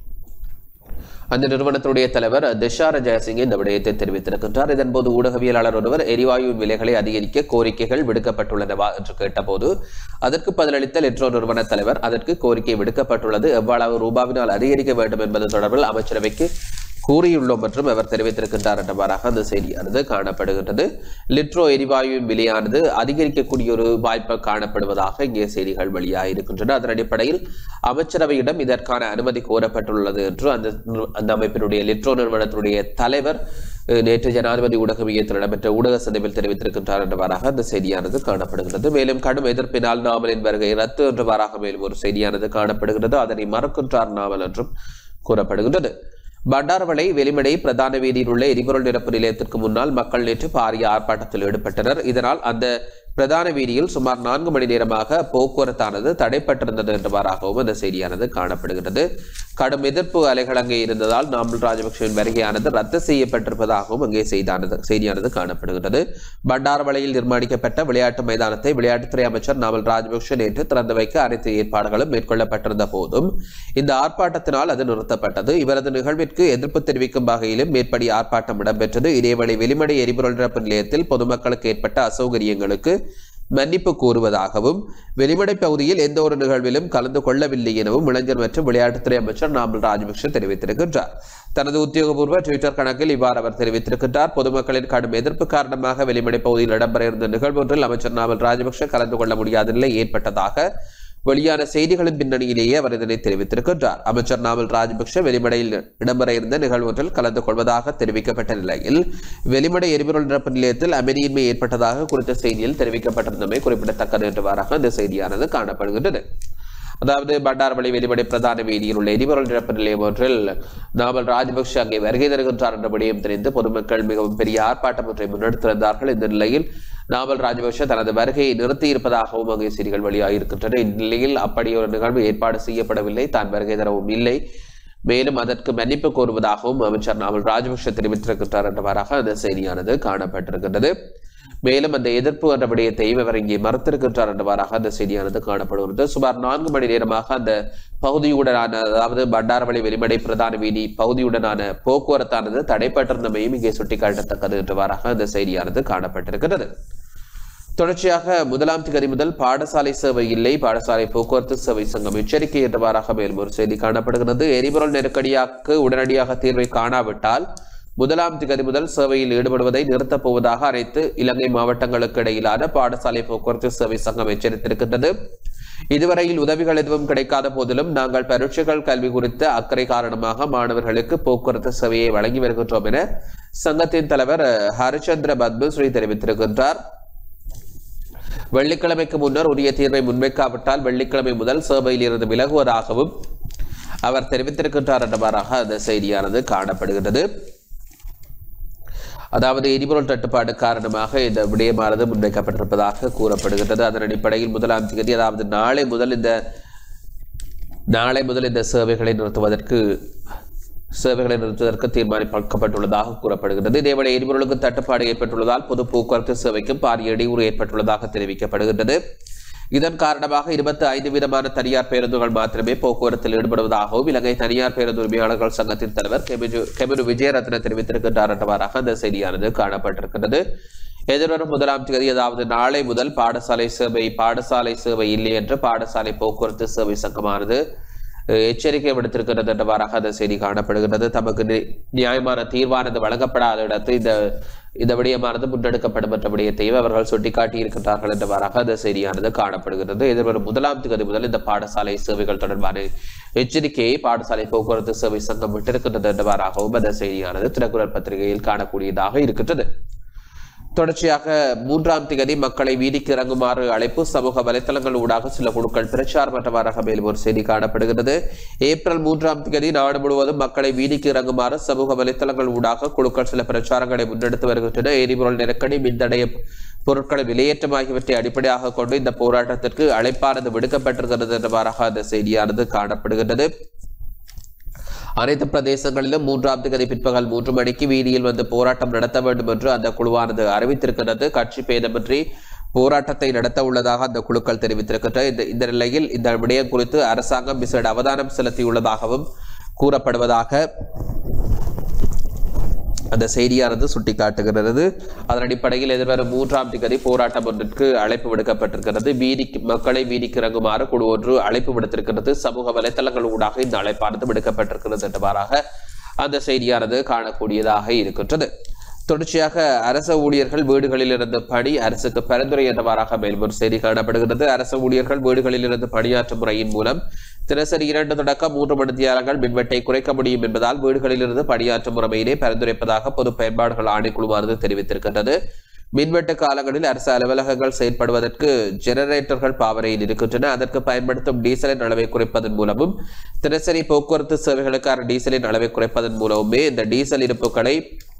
S2: அந்த நிறுவனத்துடைய தலைவர் திஷார ஜெயசிங் இந்த விடயத்தை தெரிவித்திருக்கின்றார் இதன்போது ஊடகவியலாளர் ஒருவர் எரிவாயுவின் விலைகளை அதிகரிக்க கோரிக்கைகள் விடுக்கப்பட்டுள்ளனவா என்று கேட்டபோது அதற்கு பதிலளித்த லெட்ரோ நிறுவன தலைவர் அதற்கு கோரிக்கை விடுக்கப்பட்டுள்ளது எவ்வளவு ரூபாவினால் அதிகரிக்க வேண்டும் என்பது தொடர்பில் அமைச்சரவைக்கு கூறியுள்ளோம் மற்றும் அவர் தெரிவித்திருக்கின்றார் என்றவாறாக அந்த செய்தியானது காணப்படுகின்றது லிட்ரோ எரிவாயுவின் விலையானது அதிகரிக்கக்கூடிய ஒரு வாய்ப்பு காணப்படுவதாக இங்கே செய்திகள் வெளியாக இருக்கின்றன அதன் அடிப்படையில் அமைச்சரவையிடம் இதற்கான அனுமதி கோரப்பட்டுள்ளது என்று அந்த அந்த அமைப்பினுடைய லிட்ரோ நிறுவனத்தினுடைய தலைவர் நேற்று ஜனாதிபதி ஊடக மையத்தில் நடைபெற்ற ஊடக சந்திப்பில் தெரிவித்திருக்கின்றார் என்றவாறாக அந்த செய்தியானது காணப்படுகிறது மேலும் கடும் எதிர்ப்பினால் நாவலின் வருகை ரத்து என்றவாறாக மேலும் ஒரு செய்தியானது காணப்படுகிறது அதனை மறுக்கின்றார் நாவல் என்றும் கூறப்படுகின்றது பண்டாரவளை வெளிமடை பிரதான வீதியில் உள்ள எரிபொருள் நிரப்பு நிலையத்திற்கு முன்னால் மக்கள் நேற்று பாரிய ஆர்ப்பாட்டத்தில் ஈடுபட்டனர் இதனால் அந்த பிரதான வீதியில் சுமார் நான்கு மணி நேரமாக போக்குவரத்தானது தடைப்பட்டிருந்தது என்றவாறாகவும் அந்த செய்தியானது காணப்படுகிறது கடும் எதிர்ப்பு அலைகள் அங்கே இருந்ததால் நாமல் ராஜபக்சவின் வருகையானது ரத்து செய்யப்பட்டிருப்பதாகவும் அங்கே செய்தியானது செய்தியானது காணப்படுகிறது பண்டாரவளையில் நிர்மாணிக்கப்பட்ட விளையாட்டு மைதானத்தை விளையாட்டுத்துறை அமைச்சர் நாமல் ராஜபக்ஷ நேற்று திறந்து வைக்க அனைத்து ஏற்பாடுகளும் மேற்கொள்ளப்பட்டிருந்த போதும் இந்த ஆர்ப்பாட்டத்தினால் அது நிறுத்தப்பட்டது இவரது நிகழ்விற்கு எதிர்ப்பு தெரிவிக்கும் வகையிலும் மேற்படி ஆர்ப்பாட்டம் இடம்பெற்றது இதேவேளை வெளிமடை எரிபொருள் நிரப்பு நிலையத்தில் பொதுமக்களுக்கு ஏற்பட்ட அசௌகரியங்களுக்கு மன்னிப்பு கூறுவதாகவும் வெளிமடை பகுதியில் எந்த ஒரு நிகழ்விலும் கலந்து கொள்ளவில்லை எனவும் இளைஞர் மற்றும் விளையாட்டுத்துறை அமைச்சர் நாமல் ராஜபக்ஷ தெரிவித்திருக்கின்றார் தனது உத்தியோகபூர்வ ட்விட்டர் கணக்கில் இவ்வாறு அவர் தெரிவித்திருக்கின்றார் பொதுமக்களின் கடும் எதிர்ப்பு காரணமாக வெளிமடை பகுதியில் இடம்பெற இருந்த நிகழ்வு ஒன்றில் அமைச்சர் நாமல் ராஜபக்ஷ கலந்து கொள்ள முடியாத நிலை ஏற்பட்டதாக வெளியான செய்திகளின் பின்னணியிலேயே அவர் இதனை தெரிவித்திருக்கின்றார் அமைச்சர் நாமல் ராஜபக்ஷ வெளிமடையில் இடம்பெற இருந்த நிகழ்வு ஒன்றில் கலந்து கொள்வதாக தெரிவிக்கப்பட்ட நிலையில் வெளிமடை எரிபொருள் நிரப்பு நிலையத்தில் அமைதியின்மை ஏற்பட்டதாக குறித்த செய்தியில் தெரிவிக்கப்பட்டிருந்தமை குறிப்பிடத்தக்கது என்றவாறாக இந்த செய்தியானது காணப்படுகின்றது அதாவது பண்டாரவளி வெளிமடை பிரதான வீதியில் உள்ள எரிபொருள் நிரப்பு நிலையம் ஒன்றில் நாமல் ராஜபக்ஷ அங்கே வருகை தருகின்றார் என்ற விடயம் தெரிந்து பொதுமக்கள் மிகவும் பெரிய ஆர்ப்பாட்டம் ஒன்றை முன்னெடுத்திருந்தார்கள் இந்த நிலையில் நாமல் ராஜபக்ஷ தனது வருகையை நிறுத்தி இருப்பதாகவும் அங்கே செய்திகள் வெளியாகியிருக்கின்றன இந்நிலையில் அப்படி ஒரு நிகழ்வு ஏற்பாடு செய்யப்படவில்லை தான் வருகை தரவும் இல்லை மேலும் அதற்கு மன்னிப்பு கோருவதாகவும் அமைச்சர் நாமல் ராஜபக்ஷ தெரிவித்திருக்கின்றார் என்றவாறாக அந்த செய்தியானது காணப்பட்டிருக்கின்றது மேலும் அந்த எதிர்ப்பு என்ற விடயத்தையும் அவர் இங்கே மறுத்திருக்கின்றார் என்றவாறாக அந்த செய்தியானது காணப்படுகிறது சுமார் நான்கு மணி நேரமாக அந்த பகுதியுடனான அதாவது பண்டாரவளி வெளிமடை பிரதான வீதி பகுதியுடனான போக்குவரத்தானது தடைப்பட்டிருந்தமையும் இங்கே சுட்டிக்காட்டத்தக்கது என்றவாறாக அந்த செய்தியானது காணப்பட்டிருக்கிறது தொடர்ச்சியாக முதலாம் திகதி முதல் பாடசாலை சேவை இல்லை பாடசாலை போக்குவரத்து சேவை சங்கம் எச்சரிக்கை என்றவாறாக மேலும் ஒரு செய்தி காணப்படுகிறது எரிபொருள் நெருக்கடியாக்கு உடனடியாக தீர்வை காணாவிட்டால் முதலாம் திகதி முதல் சேவையில் ஈடுபடுவதை நிறுத்தப் போவதாக அனைத்து இலங்கை மாவட்டங்களுக்கு இடையிலான பாடசாலை போக்குவரத்து சேவை சங்கம் எச்சரித்திருக்கின்றது இதுவரையில் உதவிகள் எதுவும் கிடைக்காத போதிலும் நாங்கள் பரீட்சைகள் கல்வி குறித்த அக்கறை காரணமாக மாணவர்களுக்கு போக்குவரத்து சேவையை வழங்கி வருகின்றோம் என சங்கத்தின் தலைவர் ஹரிச்சந்திர பத்மஸ்ரீ தெரிவித்திருக்கின்றார் வெள்ளிக்கிழமைக்கு முன்னர் உரிய தீர்வை முன்வைக்காவிட்டால் வெள்ளிக்கிழமை முதல் சேவையில் இருந்து விலகுவதாகவும் அவர் தெரிவித்திருக்கின்றார் என்றவாறாக அந்த செய்தியானது காணப்படுகிறது அதாவது எரிபொருள் தட்டுப்பாடு காரணமாக இந்த விடயமானது முன்வைக்கப்பட்டிருப்பதாக கூறப்படுகின்றது அதன் அடிப்படையில் முதலாம் தேதி அதாவது நாளை முதல் இந்த நாளை முதல் இந்த சேவைகளை நிறுத்துவதற்கு சேவைகளை நிறுத்துவதற்கு தீர்மானிக்கப்பட்டுள்ளதாக கூறப்படுகிறது இதேவேளை எரிபொருளுக்கு தட்டுப்பாடு ஏற்பட்டுள்ளதால் பொது போக்குவரத்து சேவைக்கும் பாரிய இடையூறு ஏற்பட்டுள்ளதாக தெரிவிக்கப்படுகின்றது இதன் காரணமாக இருபத்தி ஐந்து விதமான தனியார் பேருந்துகள் மாத்திரமே போக்குவரத்தில் ஈடுபடுவதாகவும் இலங்கை தனியார் பேருந்து உரிமையாளர்கள் சங்கத்தின் தலைவர் கெமினு கெமினு விஜயரத்ன தெரிவித்திருக்கின்றார் என்றவாறாக அந்த செய்தியானது காணப்பட்டிருக்கிறது எதிர்வரும் முதலாம் தேதி அதாவது நாளை முதல் பாடசாலை சேவை பாடசாலை சேவை இல்லை என்று பாடசாலை போக்குவரத்து சேவை சங்கமானது அஹ், எச்சரிக்கை விடுத்திருக்கிறது என்றவாறாக அந்த செய்தி காணப்படுகிறது தமக்கு நி- நியாயமான தீர்வானது வழங்கப்படாத இடத்து இந்த இந்த விடயமானது முன்னெடுக்கப்படும் என்ற விடயத்தையும் அவர்கள் சுட்டிக்காட்டி இருக்கின்றார்கள் என்றவாறாக அந்த செய்தியானது காணப்படுகிறது எதிர்வரும் முதலாம் தேதி முதல் இந்த பாடசாலை சேவைகள் தொடர்பான எச்சரிக்கையை பாடசாலை போக்குவரத்து சேவை சங்கம் விட்டிருக்கின்றது என்றவாறாகவும் அந்த செய்தியானது தினக்குரல் பத்திரிகையில் காணக்கூடியதாக இருக்கின்றது தொடர்ச்சியாக மூன்றாம் திகதி மக்களை வீதிக்கு இறங்குமாறு அழைப்பு சமூக வலைத்தளங்கள் ஊடாக சில குழுக்கள் பிரச்சாரமற்றவாறாக மேலும் ஒரு செய்தி காணப்படுகிறது ஏப்ரல் மூன்றாம் திகதி நாடு முழுவதும் மக்களை வீதிக்கு இறங்குமாறு சமூக வலைத்தளங்கள் ஊடாக குழுக்கள் சில பிரச்சாரங்களை முன்னெடுத்து வருகின்றன எரிபொருள் நெருக்கடி மின்தடைய பொருட்களை விலையேற்றம் ஆகியவற்றை அடிப்படையாக கொண்டு இந்த போராட்டத்திற்கு அழைப்பானது விடுக்கப்பட்டிருக்கிறது என்றவாறாக அந்த செய்தியானது காணப்படுகின்றது அனைத்து பிரதேசங்களிலும் மூன்றாம் தேதி பிற்பகல் மூன்று மணிக்கு வீதியில் வந்து போராட்டம் நடத்த வேண்டும் என்று அந்த குழுவானது அறிவித்திருக்கிறது கட்சி பேதமின்றி போராட்டத்தை நடத்த உள்ளதாக அந்த குழுக்கள் தெரிவித்திருக்கின்றன இந்த இந்த நிலையில் இந்த விடயம் குறித்து அரசாங்கம் விசேட அவதானம் செலுத்தியுள்ளதாகவும் கூறப்படுவதாக அந்த செய்தியானது சுட்டிக்காட்டுகிறது அதன் அடிப்படையில் எதிர்வரும் மூன்றாம் திகதி போராட்டம் ஒன்றிற்கு அழைப்பு விடுக்கப்பட்டிருக்கிறது வீதிக்கு மக்களை வீதிக்கு இறங்குமாறு குழு ஒன்று அழைப்பு விடுத்திருக்கிறது சமூக வலைத்தளங்கள் ஊடாக இந்த அழைப்பானது விடுக்கப்பட்டிருக்கிறது என்றவாறாக அந்த செய்தியானது காணக்கூடியதாக இருக்கின்றது தொடர்ச்சியாக அரச ஊழியர்கள் வீடுகளில் இருந்து பணி அரசுக்கு பரிந்துரை என்றவாறாக மேலும் ஒரு செய்தி காணப்படுகிறது அரச ஊழியர்கள் வீடுகளில் இருந்து பணியாற்றும் முறையின் மூலம் தினசரி இரண்டு தொடக்கம் மூன்று மணித்தியாலங்கள் மின்வெட்டை குறைக்க முடியும் என்பதால் வீடுகளில் இருந்து பணியாற்றும் முறையினை பரிந்துரைப்பதாக பொது பயன்பாடுகள் ஆணைக்குழுவானது தெரிவித்திருக்கின்றது மின்வெட்டு காலங்களில் அரசு அலுவலகங்கள் செயல்படுவதற்கு ஜெனரேட்டர்கள் பாவனையில் இருக்கின்றன அதற்கு பயன்படுத்தும் டீசலின் அளவை குறைப்பதன் மூலமும் தினசரி போக்குவரத்து சேவைகளுக்கான டீசலின் அளவை குறைப்பதன் மூலமுமே இந்த டீசல் இருப்புகளை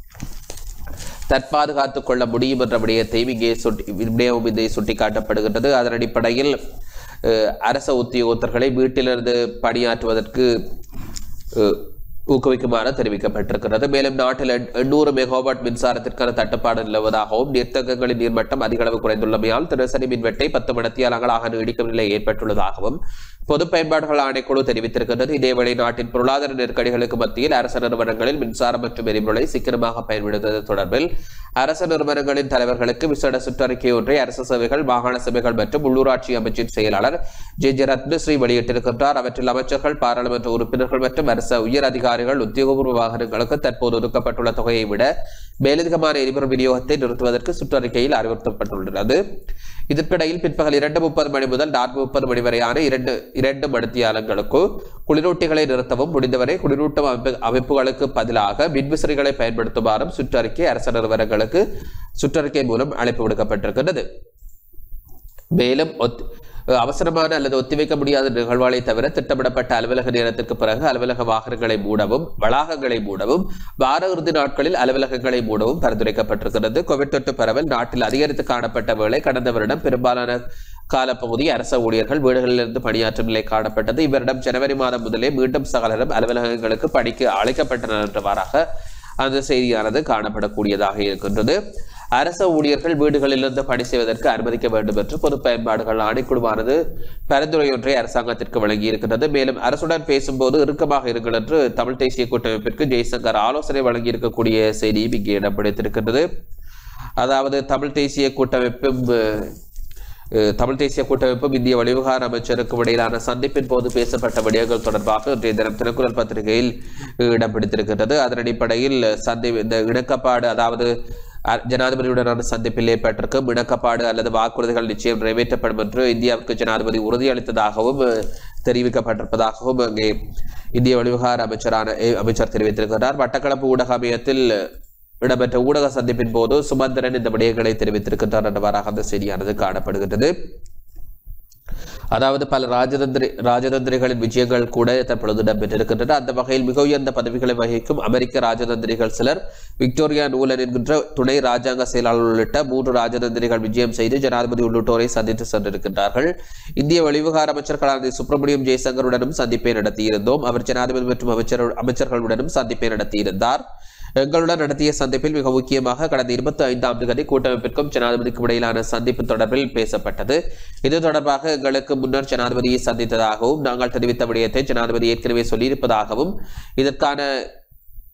S2: தற்பாதுகாத்துக் கொள்ள முடியும் என்ற விடயத்தையும் இங்கே சுட்டி விடயமும் இதை சுட்டிக்காட்டப்படுகின்றது அதன் அடிப்படையில் அஹ், அரச உத்தியோகத்தர்களை வீட்டிலிருந்து பணியாற்றுவதற்கு அஹ், ஊக்குவிக்குமாறு தெரிவிக்கப்பட்டிருக்கிறது மேலும் நாட்டில் எண்- எண்ணூறு மெகாவாட் மின்சாரத்திற்கான தட்டுப்பாடு நிலவுவதாகவும் நீர்த்தகங்களின் நீர்மட்டம் அதிக அளவு குறைந்துள்ளமையால் தினசரி மின்வெட்டை பத்து மடத்தியாலங்களாக நீடிக்கும் நிலை ஏற்பட்டுள்ளதாகவும் பொது பயன்பாடுகள் ஆணைக்குழு தெரிவித்திருக்கின்றது இதேவேளை நாட்டின் பொருளாதார நெருக்கடிகளுக்கு மத்தியில் அரசு நிறுவனங்களில் மின்சாரம் மற்றும் எரிபொருளை சிக்கனமாக பயன்படுத்துவது தொடர்பில் அரசு நிறுவனங்களின் தலைவர்களுக்கு விசேட சுற்றறிக்கை ஒன்றை அரசு சேவைகள் மாகாண சபைகள் மற்றும் உள்ளூராட்சி அமைச்சின் செயலாளர் ஜே ஜே ரத்னஸ்ரீ வெளியிட்டிருக்கின்றார் அவற்றில் அமைச்சர்கள் பாராளுமன்ற உறுப்பினர்கள் மற்றும் அரசு உயர் அதிகாரிகள் உத்தியோகபூர்வ வாகனங்களுக்கு தற்போது ஒதுக்கப்பட்டுள்ள தொகையை விட மேலதிகமான எரிபொருள் விநியோகத்தை நிறுத்துவதற்கு சுற்றறிக்கையில் அறிவுறுத்தப்பட்டுள்ளது இதற்கிடையில் பிற்பகல் இரண்டு முப்பது மணி முதல் நான்கு முப்பது மணி வரையான இரண்டு இரண்டு மணித்தியாலங்களுக்கு குளிரூட்டிகளை நிறுத்தவும் முடிந்தவரை குளிரூட்டும் அமைப்பு அமைப்புகளுக்கு பதிலாக மின்விசிறிகளை பயன்படுத்துமாறும் சுற்றறிக்கை அரசு நிறுவனங்களுக்கு சுற்றறிக்கை மூலம் அழைப்பு விடுக்கப்பட்டிருக்கிறது மேலும் ஒத்- அவசரமான அல்லது ஒத்திவைக்க முடியாத நிகழ்வுகளை தவிர திட்டமிடப்பட்ட அலுவலக நேரத்திற்கு பிறகு அலுவலக வாகனங்களை மூடவும் வளாகங்களை மூடவும் வார இறுதி நாட்களில் அலுவலகங்களை மூடவும் பரிந்துரைக்கப்பட்டிருக்கிறது கோவிட் தொற்று பரவல் நாட்டில் அதிகரித்து காணப்பட்ட வேளை கடந்த வருடம் பெரும்பாலான காலப்பகுதி அரச ஊழியர்கள் வீடுகளிலிருந்து பணியாற்றும் நிலை காணப்பட்டது இவரிடம் ஜனவரி மாதம் முதலே மீண்டும் சகலரும் அலுவலகங்களுக்கு பணிக்கு அழைக்கப்பட்டனர் என்றவாறாக அந்த செய்தியானது காணப்படக்கூடியதாக இருக்கின்றது அரச ஊழியர்கள் வீடுகளிலிருந்து பணி செய்வதற்கு அனுமதிக்க வேண்டும் என்று பொது பயன்பாடுகள் ஆணைக்குழுவானது பரிந்துரை ஒன்றை அரசாங்கத்திற்கு வழங்கி இருக்கின்றது மேலும் அரசுடன் பேசும்போது இறுக்கமாக இருங்கள் என்று தமிழ் தேசிய கூட்டமைப்பிற்கு ஜெய்சங்கர் ஆலோசனை வழங்கி இருக்கக்கூடிய செய்தியும் இங்கே இடம் பிடித்திருக்கின்றது அதாவது தமிழ் தேசிய கூட்டமைப்பும் அஹ், அஹ், தமிழ் தேசிய கூட்டமைப்பும் இந்திய வெளிவிவகார அமைச்சருக்கும் இடையிலான சந்திப்பின் போது பேசப்பட்ட விடயங்கள் தொடர்பாக இன்றைய தினம் தினக்குரல் பத்திரிகையில் இடம் பிடித்திருக்கின்றது அதன் அடிப்படையில் சந்தி இந்த இணக்கப்பாடு அதாவது அ- ஜனாதிபதியுடனான சந்திப்பில் ஏற்பட்டிருக்கும் இணக்கப்பாடு அல்லது வாக்குறுதிகள் நிச்சயம் நிறைவேற்றப்படும் என்று இந்தியாவுக்கு ஜனாதிபதி உறுதியளித்ததாகவும் அஹ், தெரிவிக்கப்பட்டிருப்பதாகவும் அங்கே இந்திய வெளிவிவகார அமைச்சரான எ- அமைச்சர் தெரிவித்திருக்கிறார் மட்டக்களப்பு ஊடக அமையத்தில் இடம்பெற்ற ஊடக சந்திப்பின் போது சுமந்திரன் இந்த விடயங்களை தெரிவித்திருக்கின்றார் என்றவாறாக அந்த செய்தியானது காணப்படுகின்றது அதாவது பல ராஜதந்திரி ராஜதந்திரிகளின் விஜயங்கள் கூட தற்பொழுது இடம்பெற்றிருக்கின்றன அந்த வகையில் மிக உயர்ந்த பதவிகளை வகிக்கும் அமெரிக்க ராஜதந்திரிகள் சிலர் விக்டோரியா நூலன் என்கின்ற துணை ராஜாங்க செயலாளர் உள்ளிட்ட மூன்று ராஜதந்திரிகள் விஜயம் செய்து ஜனாதிபதி உள்ளிட்டோரை சந்தித்து சென்றிருக்கின்றார்கள் இந்திய வெளிவிவகார அமைச்சர் கலாநிதி சுப்பிரமணியம் ஜெய்சங்கருடனும் சந்திப்பை நடத்தியிருந்தோம் அவர் ஜனாதிபதி மற்றும் அமைச்சர் அமைச்சர்களுடனும் சந்திப்பை நடத்தியிருந்தார் எங்களுடன் நடத்திய சந்திப்பில் மிக முக்கியமாக கடந்த இருபத்தி ஐந்தாம் தேதி கூட்டமைப்பிற்கும் ஜனாதிபதிக்கும் இடையிலான சந்திப்பு தொடர்பில் பேசப்பட்டது இது தொடர்பாக எங்களுக்கு முன்னர் ஜனாதிபதியை சந்தித்ததாகவும் நாங்கள் தெரிவித்த விடயத்தை ஜனாதிபதி ஏற்கனவே சொல்லியிருப்பதாகவும் இதற்கான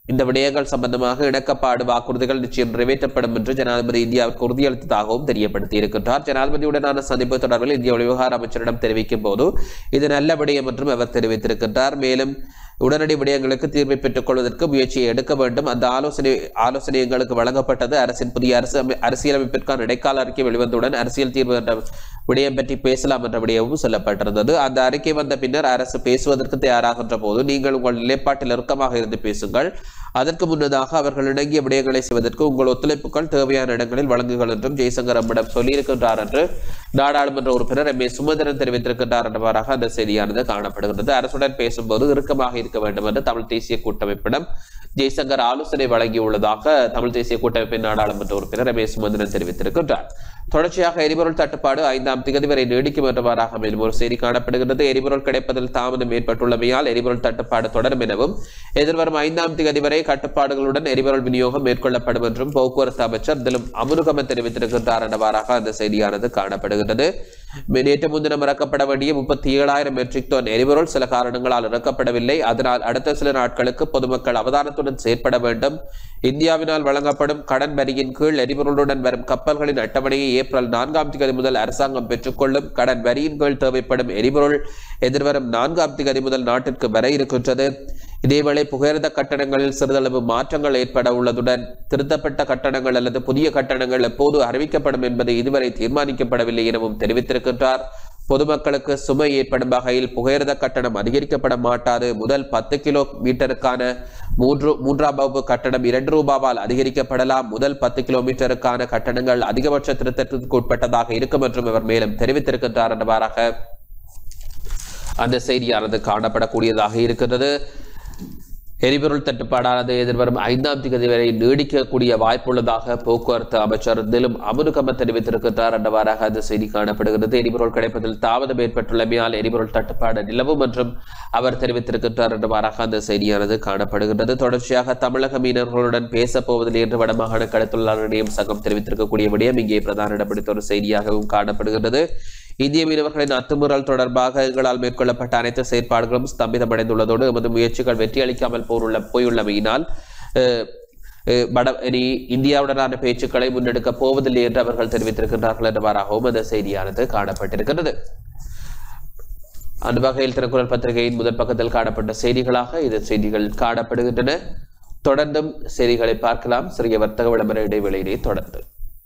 S2: இந்த விடயங்கள் சம்பந்தமாக இணக்கப்பாடு வாக்குறுதிகள் நிச்சயம் நிறைவேற்றப்படும் என்று ஜனாதிபதி இந்தியாவிற்கு உறுதியளித்ததாகவும் தெரியப்படுத்தி இருக்கின்றார் ஜனாதிபதியுடனான சந்திப்பு தொடர்பில் இந்திய விவகார அமைச்சரிடம் தெரிவிக்கும் போது இது நல்ல விடயம் என்றும் அவர் தெரிவித்திருக்கின்றார் மேலும் உடனடி விடயங்களுக்கு தீர்வை பெற்றுக் கொள்வதற்கு முயற்சியை எடுக்க வேண்டும் அந்த ஆலோசனை ஆலோசனை எங்களுக்கு வழங்கப்பட்டது அரசின் புதிய அரசு அமை- அரசியலமைப்பிற்கான இடைக்கால அறிக்கை வெளிவந்தவுடன் அரசியல் தீர்வு என்ற விடயம் பற்றி பேசலாம் என்ற விடயமும் சொல்லப்பட்டிருந்தது அந்த அறிக்கை வந்த பின்னர் அரசு பேசுவதற்கு தயாராகின்ற போது நீங்கள் உங்கள் நிலைப்பாட்டில் இறுக்கமாக இருந்து பேசுங்கள் அதற்கு முன்னதாக அவர்கள் இணங்கிய விடயங்களை செய்வதற்கு உங்கள் ஒத்துழைப்புகள் தேவையான இடங்களில் வழங்குங்கள் என்றும் ஜெய்சங்கர் அம்மிடம் சொல்லியிருக்கின்றார் என்று நாடாளுமன்ற உறுப்பினர் எம் ஏ சுமந்திரன் தெரிவித்திருக்கின்றார் என்றவாறாக அந்த செய்தியானது காணப்படுகின்றது அரசுடன் பேசும்போது இறுக்கமாக இருக்க வேண்டும் என்று தமிழ் தேசிய கூட்டமைப்பிடம் ஜெய்சங்கர் ஆலோசனை வழங்கியுள்ளதாக தமிழ் தேசிய கூட்டமைப்பின் நாடாளுமன்ற உறுப்பினர் எம் ஏ சுமந்திரன் தெரிவித்திருக்கின்றார் தொடர்ச்சியாக எரிபொருள் தட்டுப்பாடு ஐந்தாம் திகதி வரை நீடிக்கும் என்றவாறாக மேலும் ஒரு செய்தி காணப்படுகிறது எரிபொருள் கிடைப்பதில் தாமதம் ஏற்பட்டுள்ளமையால் எரிபொருள் தட்டுப்பாடு தொடரும் எனவும் எதிர்வரும் ஐந்தாம் திகதி வரை கட்டுப்பாடுகளுடன் எரிபொருள் விநியோகம் மேற்கொள்ளப்படும் என்றும் போக்குவரத்து அமைச்சர் திலும் அமுனுகம தெரிவித்திருக்கின்றார் என்றவாறாக அந்த செய்தியானது காணப்படுகிறது நேற்று முன்தினம் இறக்கப்பட வேண்டிய முப்பத்தி ஏழாயிரம் மெட்ரிக் டன் எரிபொருள் சில காரணங்களால் இறக்கப்படவில்லை அதனால் அடுத்த சில நாட்களுக்கு பொதுமக்கள் அவதானத்துடன் செயற்பட வேண்டும் இந்தியாவினால் வழங்கப்படும் கடன் வரியின் கீழ் எரிபொருளுடன் வரும் கப்பல்களின் அட்டவணையை ஏப்ரல் நான்காம் தேதி முதல் அரசாங்கம் பெற்றுக்கொள்ளும் கடன் வரியின் கீழ் தேவைப்படும் எரிபொருள் எதிர்வரும் நான்காம் தேதி முதல் நாட்டிற்கு வர இருக்கின்றது இதேவேளை புகையிரத கட்டணங்களில் சிறிதளவு மாற்றங்கள் ஏற்பட உள்ளதுடன் திருத்தப்பட்ட கட்டணங்கள் அல்லது புதிய கட்டணங்கள் எப்போது அறிவிக்கப்படும் என்பது இதுவரை தீர்மானிக்கப்படவில்லை எனவும் தெரிவித்திருக்கின்றார் பொதுமக்களுக்கு சுமை ஏற்படும் வகையில் புகையிரத கட்டணம் அதிகரிக்கப்பட மாட்டாது முதல் பத்து கிலோ மீட்டருக்கான மூன்று மூன்றாம் வகுப்பு கட்டணம் இரண்டு ரூபாவால் அதிகரிக்கப்படலாம் முதல் பத்து கிலோமீட்டருக்கான கட்டணங்கள் அதிகபட்ச திருத்தத்திற்கு உட்பட்டதாக இருக்கும் என்றும் அவர் மேலும் தெரிவித்திருக்கின்றார் என்றவாறாக அந்த செய்தியானது காணப்படக்கூடியதாக இருக்கின்றது எரிபொருள் தட்டுப்பாடானது எதிர்வரும் ஐந்தாம் தேதி வரை நீடிக்கக்கூடிய வாய்ப்புள்ளதாக போக்குவரத்து அமைச்சர் திலும் அமுனுகம தெரிவித்திருக்கின்றார் என்றவாறாக அந்த செய்தி காணப்படுகிறது எரிபொருள் கிடைப்பதில் தாமதம் ஏற்பட்டுள்ளமையால் எரிபொருள் தட்டுப்பாடு நிலவும் என்றும் அவர் தெரிவித்திருக்கின்றார் என்றவாறாக அந்த செய்தியானது காணப்படுகின்றது தொடர்ச்சியாக தமிழக மீனவர்களுடன் பேசப் போவதில்லை என்று வடமாகாண கடத்தொழிலாளர் நிலையம் சங்கம் தெரிவித்திருக்கக்கூடிய விடயம் இங்கே பிரதான இடம் பிடித்த ஒரு செய்தியாகவும் காணப்படுகின்றது இந்திய மீனவர்களின் அத்துமீறல் தொடர்பாக எங்களால் மேற்கொள்ளப்பட்ட அனைத்து செயற்பாடுகளும் ஸ்தம்பிதமடைந்துள்ளதோடு எமது முயற்சிகள் வெற்றியளிக்காமல் போருள்ள போயுள்ளமையினால் அஹ், அஹ், வட இனி இந்தியாவுடனான பேச்சுக்களை முன்னெடுக்கப் போவதில்லை என்று அவர்கள் தெரிவித்திருக்கின்றார்கள் என்றவாறாகவும் அந்த செய்தியானது காணப்பட்டிருக்கிறது அந்த வகையில் திருக்குறள் பத்திரிகையின் முதல் பக்கத்தில் காணப்பட்ட செய்திகளாக இது செய்திகள் காணப்படுகின்றன தொடர்ந்தும் செய்திகளை பார்க்கலாம் சிறிய வர்த்தக விளம்பர இடைவெளியினை தொடர்ந்து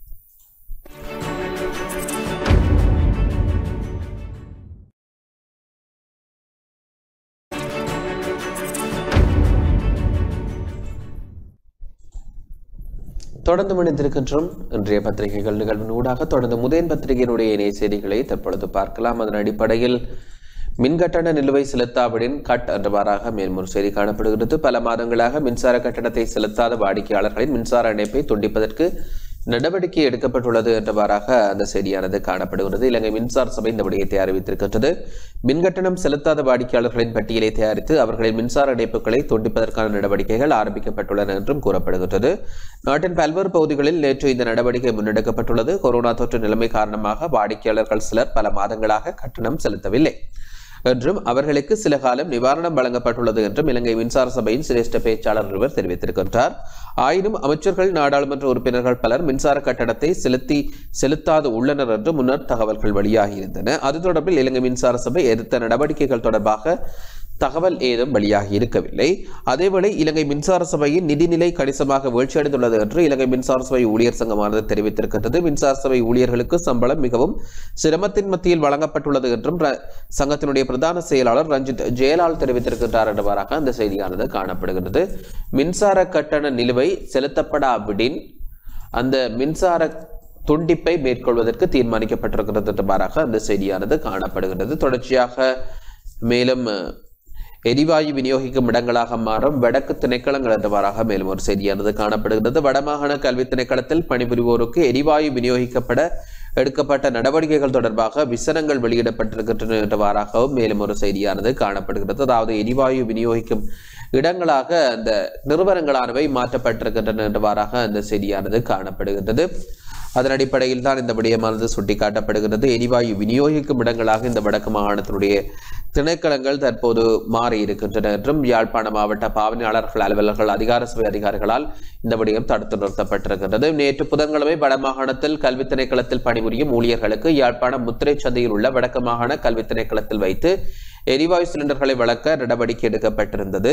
S2: தொடர்ந்து மணிந்திருக்கின்றோம் இன்றைய பத்திரிகைகள் நிகழ்வின் ஊடாக தொடர்ந்து முதன் பத்திரிகையினுடைய இணைய செய்திகளை தற்பொழுது பார்க்கலாம் அதன் அடிப்படையில் மின்கட்டண நிலுவை செலுத்தாவிடின் கட் என்றவாறாக மேல்முறை செய்தி காணப்படுகிறது பல மாதங்களாக மின்சார கட்டணத்தை செலுத்தாத வாடிக்கையாளர்களின் மின்சார இணைப்பை துண்டிப்பதற்கு நடவடிக்கை எடுக்கப்பட்டுள்ளது என்றவாறாக அந்த செய்தியானது காணப்படுகிறது இலங்கை மின்சார சபை இந்த விடயத்தை அறிவித்திருக்கின்றது மின்கட்டணம் செலுத்தாத வாடிக்கையாளர்களின் பட்டியலை தயாரித்து அவர்களின் மின்சார இணைப்புகளை துண்டிப்பதற்கான நடவடிக்கைகள் ஆரம்பிக்கப்பட்டுள்ளன என்றும் கூறப்படுகின்றது நாட்டின் பல்வேறு பகுதிகளில் நேற்று இந்த நடவடிக்கை முன்னெடுக்கப்பட்டுள்ளது கொரோனா தொற்று நிலைமை காரணமாக வாடிக்கையாளர்கள் சிலர் பல மாதங்களாக கட்டணம் செலுத்தவில்லை என்றும் அவர்களுக்கு சில காலம் நிவாரணம் வழங்கப்பட்டுள்ளது என்றும் இலங்கை மின்சார சபையின் சிரேஷ்ட பேச்சாளர் ஒருவர் தெரிவித்திருக்கின்றார் ஆயினும் அமைச்சர்கள் நாடாளுமன்ற உறுப்பினர்கள் பலர் மின்சார கட்டணத்தை செலுத்தி செலுத்தாது உள்ளனர் என்று முன்னர் தகவல்கள் வெளியாகியிருந்தன அது தொடர்பில் இலங்கை மின்சார சபை எடுத்த நடவடிக்கைகள் தொடர்பாக தகவல் ஏதும் வெளியாகி இருக்கவில்லை அதேவேளை இலங்கை மின்சார சபையின் நிதிநிலை கணிசமாக வீழ்ச்சியடைந்துள்ளது என்று இலங்கை மின்சார சபை ஊழியர் சங்கமானது தெரிவித்திருக்கின்றது மின்சார சபை ஊழியர்களுக்கு சம்பளம் மிகவும் சிரமத்தின் மத்தியில் வழங்கப்பட்டுள்ளது என்றும் ர- சங்கத்தினுடைய பிரதான செயலாளர் ரஞ்சித் ஜெயலால் தெரிவித்திருக்கின்றார் என்றவாறாக அந்த செய்தியானது காணப்படுகிறது மின்சார கட்டண நிலுவை செலுத்தப்படாவிடின் அந்த மின்சார துண்டிப்பை மேற்கொள்வதற்கு தீர்மானிக்கப்பட்டிருக்கிறது என்றவாறாக அந்த செய்தியானது காணப்படுகிறது தொடர்ச்சியாக மேலும் அஹ், எரிவாயு விநியோகிக்கும் இடங்களாக மாறும் வடக்கு திணைக்களங்கள் என்றவாறாக மேலும் ஒரு செய்தியானது காணப்படுகிறது வடமாகாண கல்வி திணைக்களத்தில் பணிபுரிவோருக்கு எரிவாயு விநியோகிக்கப்பட எடுக்கப்பட்ட நடவடிக்கைகள் தொடர்பாக விசனங்கள் வெளியிடப்பட்டிருக்கின்றன என்றவாறாகவும் மேலும் ஒரு செய்தியானது காணப்படுகிறது அதாவது எரிவாயு விநியோகிக்கும் இடங்களாக அந்த நிறுவனங்களானவை மாற்றப்பட்டிருக்கின்றன என்றவாறாக அந்த செய்தியானது காணப்படுகின்றது அதன் அடிப்படையில் தான் இந்த விடயமானது சுட்டிக்காட்டப்படுகிறது எரிவாயு விநியோகிக்கும் இடங்களாக இந்த வடக்கு மாகாணத்தினுடைய திணைக்களங்கள் தற்போது மாறி இருக்கின்றன என்றும் யாழ்ப்பாண மாவட்ட பாவனையாளர்கள் அலுவலர்கள் அதிகார சபை அதிகாரிகளால் இந்த விடயம் தடுத்து நிறுத்தப்பட்டிருக்கின்றது நேற்று புதன்கிழமை வடமாகாணத்தில் கல்வி திணைக்களத்தில் பணிபுரியும் ஊழியர்களுக்கு யாழ்ப்பாணம் முத்திரை சந்தையில் உள்ள வடக்கு மாகாண கல்வி திணைக்களத்தில் வைத்து எரிவாயு சிலிண்டர்களை வழங்க நடவடிக்கை எடுக்கப்பட்டிருந்தது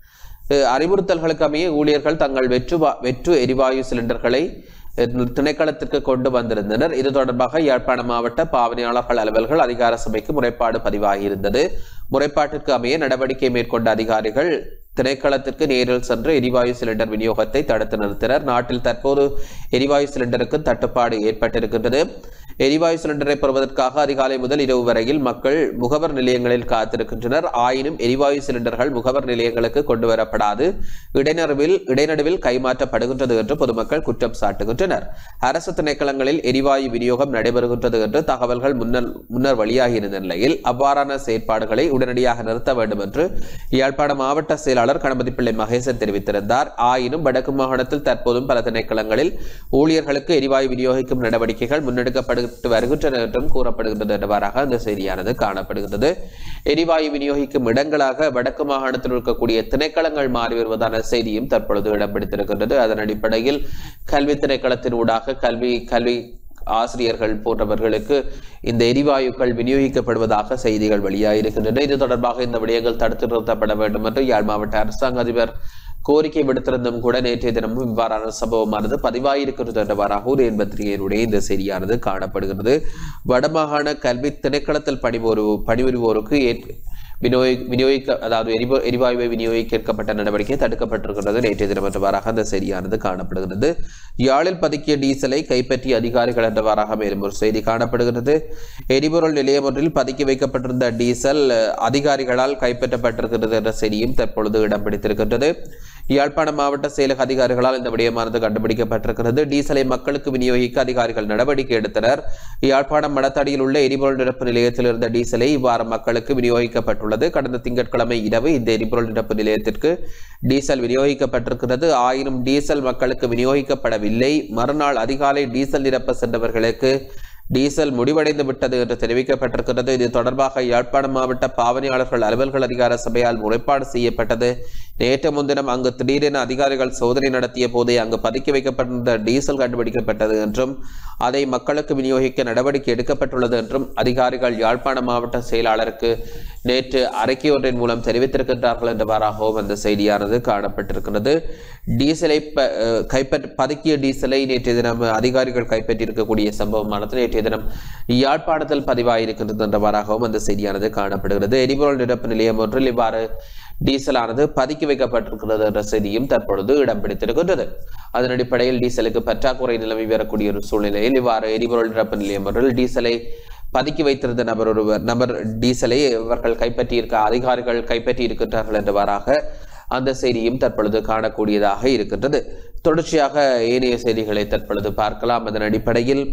S2: அஹ் அறிவுறுத்தல்களுக்கு அமைய ஊழியர்கள் தங்கள் வெற்று வா- வெற்று எரிவாயு சிலிண்டர்களை அஹ், திணைக்களத்திற்கு கொண்டு வந்திருந்தனர் இது தொடர்பாக யாழ்ப்பாண மாவட்ட பாவனையாளர்கள் அலுவல்கள் அதிகார சபைக்கு முறைப்பாடு பதிவாகியிருந்தது முறைப்பாட்டிற்கு அமைய நடவடிக்கை மேற்கொண்ட அதிகாரிகள் திணைக்களத்திற்கு நேரில் சென்று எரிவாயு சிலிண்டர் விநியோகத்தை தடுத்து நிறுத்தினர் நாட்டில் தற்போது எரிவாயு சிலிண்டருக்கு தட்டுப்பாடு ஏற்பட்டிருக்கின்றது எரிவாயு சிலிண்டரை பெறுவதற்காக அதிகாலை முதல் இரவு வரையில் மக்கள் முகவர் நிலையங்களில் காத்திருக்கின்றனர் ஆயினும் எரிவாயு சிலிண்டர்கள் முகவர் நிலையங்களுக்கு கொண்டு வரப்படாது இடைநடுவில் இடைநடுவில் கைமாற்றப்படுகின்றது என்று பொதுமக்கள் குற்றம் சாட்டுகின்றனர் அரசு திணைக்களங்களில் எரிவாயு விநியோகம் நடைபெறுகின்றது என்று தகவல்கள் முன்னர் முன்னர் வெளியாகியிருந்த நிலையில் அவ்வாறான செயற்பாடுகளை உடனடியாக நிறுத்த வேண்டும் என்று யாழ்ப்பாண மாவட்ட செயலாளர் கணபதி பிள்ளை மகேசன் தெரிவித்திருந்தார் ஆயினும் வடக்கு மாகாணத்தில் தற்போதும் பல திணைக்களங்களில் ஊழியர்களுக்கு எரிவாயு விநியோகிக்கும் நடவடிக்கைகள் முன்னெடுக்கப்பட்டு வருகின்றன என்றும் கூறப்படுகின்றது என்றவாறாக அந்த செய்தியானது காணப்படுகின்றது எரிவாயு விநியோகிக்கும் இடங்களாக வடக்கு மாகாணத்தில் இருக்கக்கூடிய திணைக்களங்கள் மாறி வருவதான செய்தியும் தற்பொழுது இடம் பிடித்திருக்கின்றது அதன் அடிப்படையில் கல்வி திணைக்களத்தின் ஊடாக கல்வி கல்வி ஆசிரியர்கள் போன்றவர்களுக்கு இந்த எரிவாயுக்கள் விநியோகிக்கப்படுவதாக செய்திகள் வெளியாகியிருக்கின்றன இது தொடர்பாக இந்த விடயங்கள் தடுத்து நிறுத்தப்பட வேண்டும் என்று யாழ் மாவட்ட அரசாங்க அதிபர் கோரிக்கை விடுத்திருந்தும் கூட நேற்றைய தினமும் இவ்வாறான சம்பவமானது பதிவாயிருக்கிறது என்றவாறாக ஒரு எண்பத்திரிகையினுடைய இந்த செய்தியானது காணப்படுகிறது வடமாகாண கல்வி திணைக்களத்தில் பணிபுரு பணிபுரிவோருக்கு ஏற்- விநியோகி விநியோகிக்க அதாவது எரிவா எரிவாயுவை விநியோகிக்கப்பட்ட நடவடிக்கை தடுக்கப்பட்டிருக்கிறது நேற்றைய தினம் என்றவாறாக அந்த செய்தியானது காணப்படுகிறது யாழில் பதுக்கிய டீசலை கைப்பற்றிய அதிகாரிகள் என்றவாறாக மேலும் ஒரு செய்தி காணப்படுகிறது எரிபொருள் நிலையம் ஒன்றில் பதுக்கி வைக்கப்பட்டிருந்த டீசல் அஹ், அதிகாரிகளால் கைப்பற்றப்பட்டிருக்கிறது என்ற செய்தியும் தற்பொழுது இடம் பிடித்திருக்கின்றது யாழ்ப்பாணம் மாவட்ட செயலக அதிகாரிகளால் இந்த விடயமானது கண்டுபிடிக்கப்பட்டிருக்கிறது டீசலை மக்களுக்கு விநியோகிக்க அதிகாரிகள் நடவடிக்கை எடுத்தனர் யாழ்ப்பாணம் மடத்தடியில் உள்ள எரிபொருள் நிரப்பு நிலையத்தில் இருந்த டீசலை இவ்வாறு மக்களுக்கு விநியோகிக்கப்பட்டுள்ளது கடந்த திங்கட்கிழமை இரவு இந்த எரிபொருள் நிரப்பு நிலையத்திற்கு டீசல் விநியோகிக்கப்பட்டிருக்கிறது ஆயினும் டீசல் மக்களுக்கு விநியோகிக்கப்படவில்லை மறுநாள் அதிகாலை டீசல் நிரப்ப சென்றவர்களுக்கு டீசல் முடிவடைந்து விட்டது என்று தெரிவிக்கப்பட்டிருக்கிறது இது தொடர்பாக யாழ்ப்பாணம் மாவட்ட பாவனையாளர்கள் அலுவல்கள் அதிகார சபையால் முறைப்பாடு செய்யப்பட்டது நேற்று முன்தினம் அங்கு திடீரென அதிகாரிகள் சோதனை நடத்திய போதே அங்கு பதுக்கி வைக்கப்பட்டிருந்த டீசல் கண்டுபிடிக்கப்பட்டது என்றும் அதை மக்களுக்கு விநியோகிக்க நடவடிக்கை எடுக்கப்பட்டுள்ளது என்றும் அதிகாரிகள் யாழ்ப்பாணம் மாவட்ட செயலாளருக்கு நேற்று அறிக்கை ஒன்றின் மூலம் தெரிவித்திருக்கின்றார்கள் என்றவாறாகவும் அந்த செய்தியானது காணப்பட்டிருக்கிறது டீசலை ப- அஹ் கைப்பற்ற பதுக்கிய டீசலை நேற்றைய தினம் அதிகாரிகள் கைப்பற்றியிருக்கக்கூடிய சம்பவமானது நேற்றைய தினம் யாழ்ப்பாணத்தில் பதிவாயிருக்கின்றது என்றவாறாகவும் அந்த செய்தியானது காணப்படுகிறது எரிபொருள் நிரப்பு நிலையம் ஒன்றில் இவ்வாறு டீசலானது பதுக்கி வைக்கப்பட்டிருக்கிறது என்ற செய்தியும் தற்பொழுது இடம் பிடித்திருக்கின்றது அதன் அடிப்படையில் டீசலுக்கு பற்றாக்குறை நிலவி வரக்கூடிய ஒரு சூழ்நிலையில் இவ்வாறு எரிபொருள் நிரப்பு நிலையம் ஒன்றில் டீசலை பதுக்கி வைத்திருந்த நபர் ஒருவர் நபர் டீசலை இவர்கள் கைப்பற்றியிருக்க அதிகாரிகள் கைப்பற்றி இருக்கின்றார்கள் என்றவாறாக அந்த செய்தியும் தற்பொழுது காணக்கூடியதாக இருக்கின்றது தொடர்ச்சியாக ஏனைய செய்திகளை தற்பொழுது பார்க்கலாம் அதன் அடிப்படையில்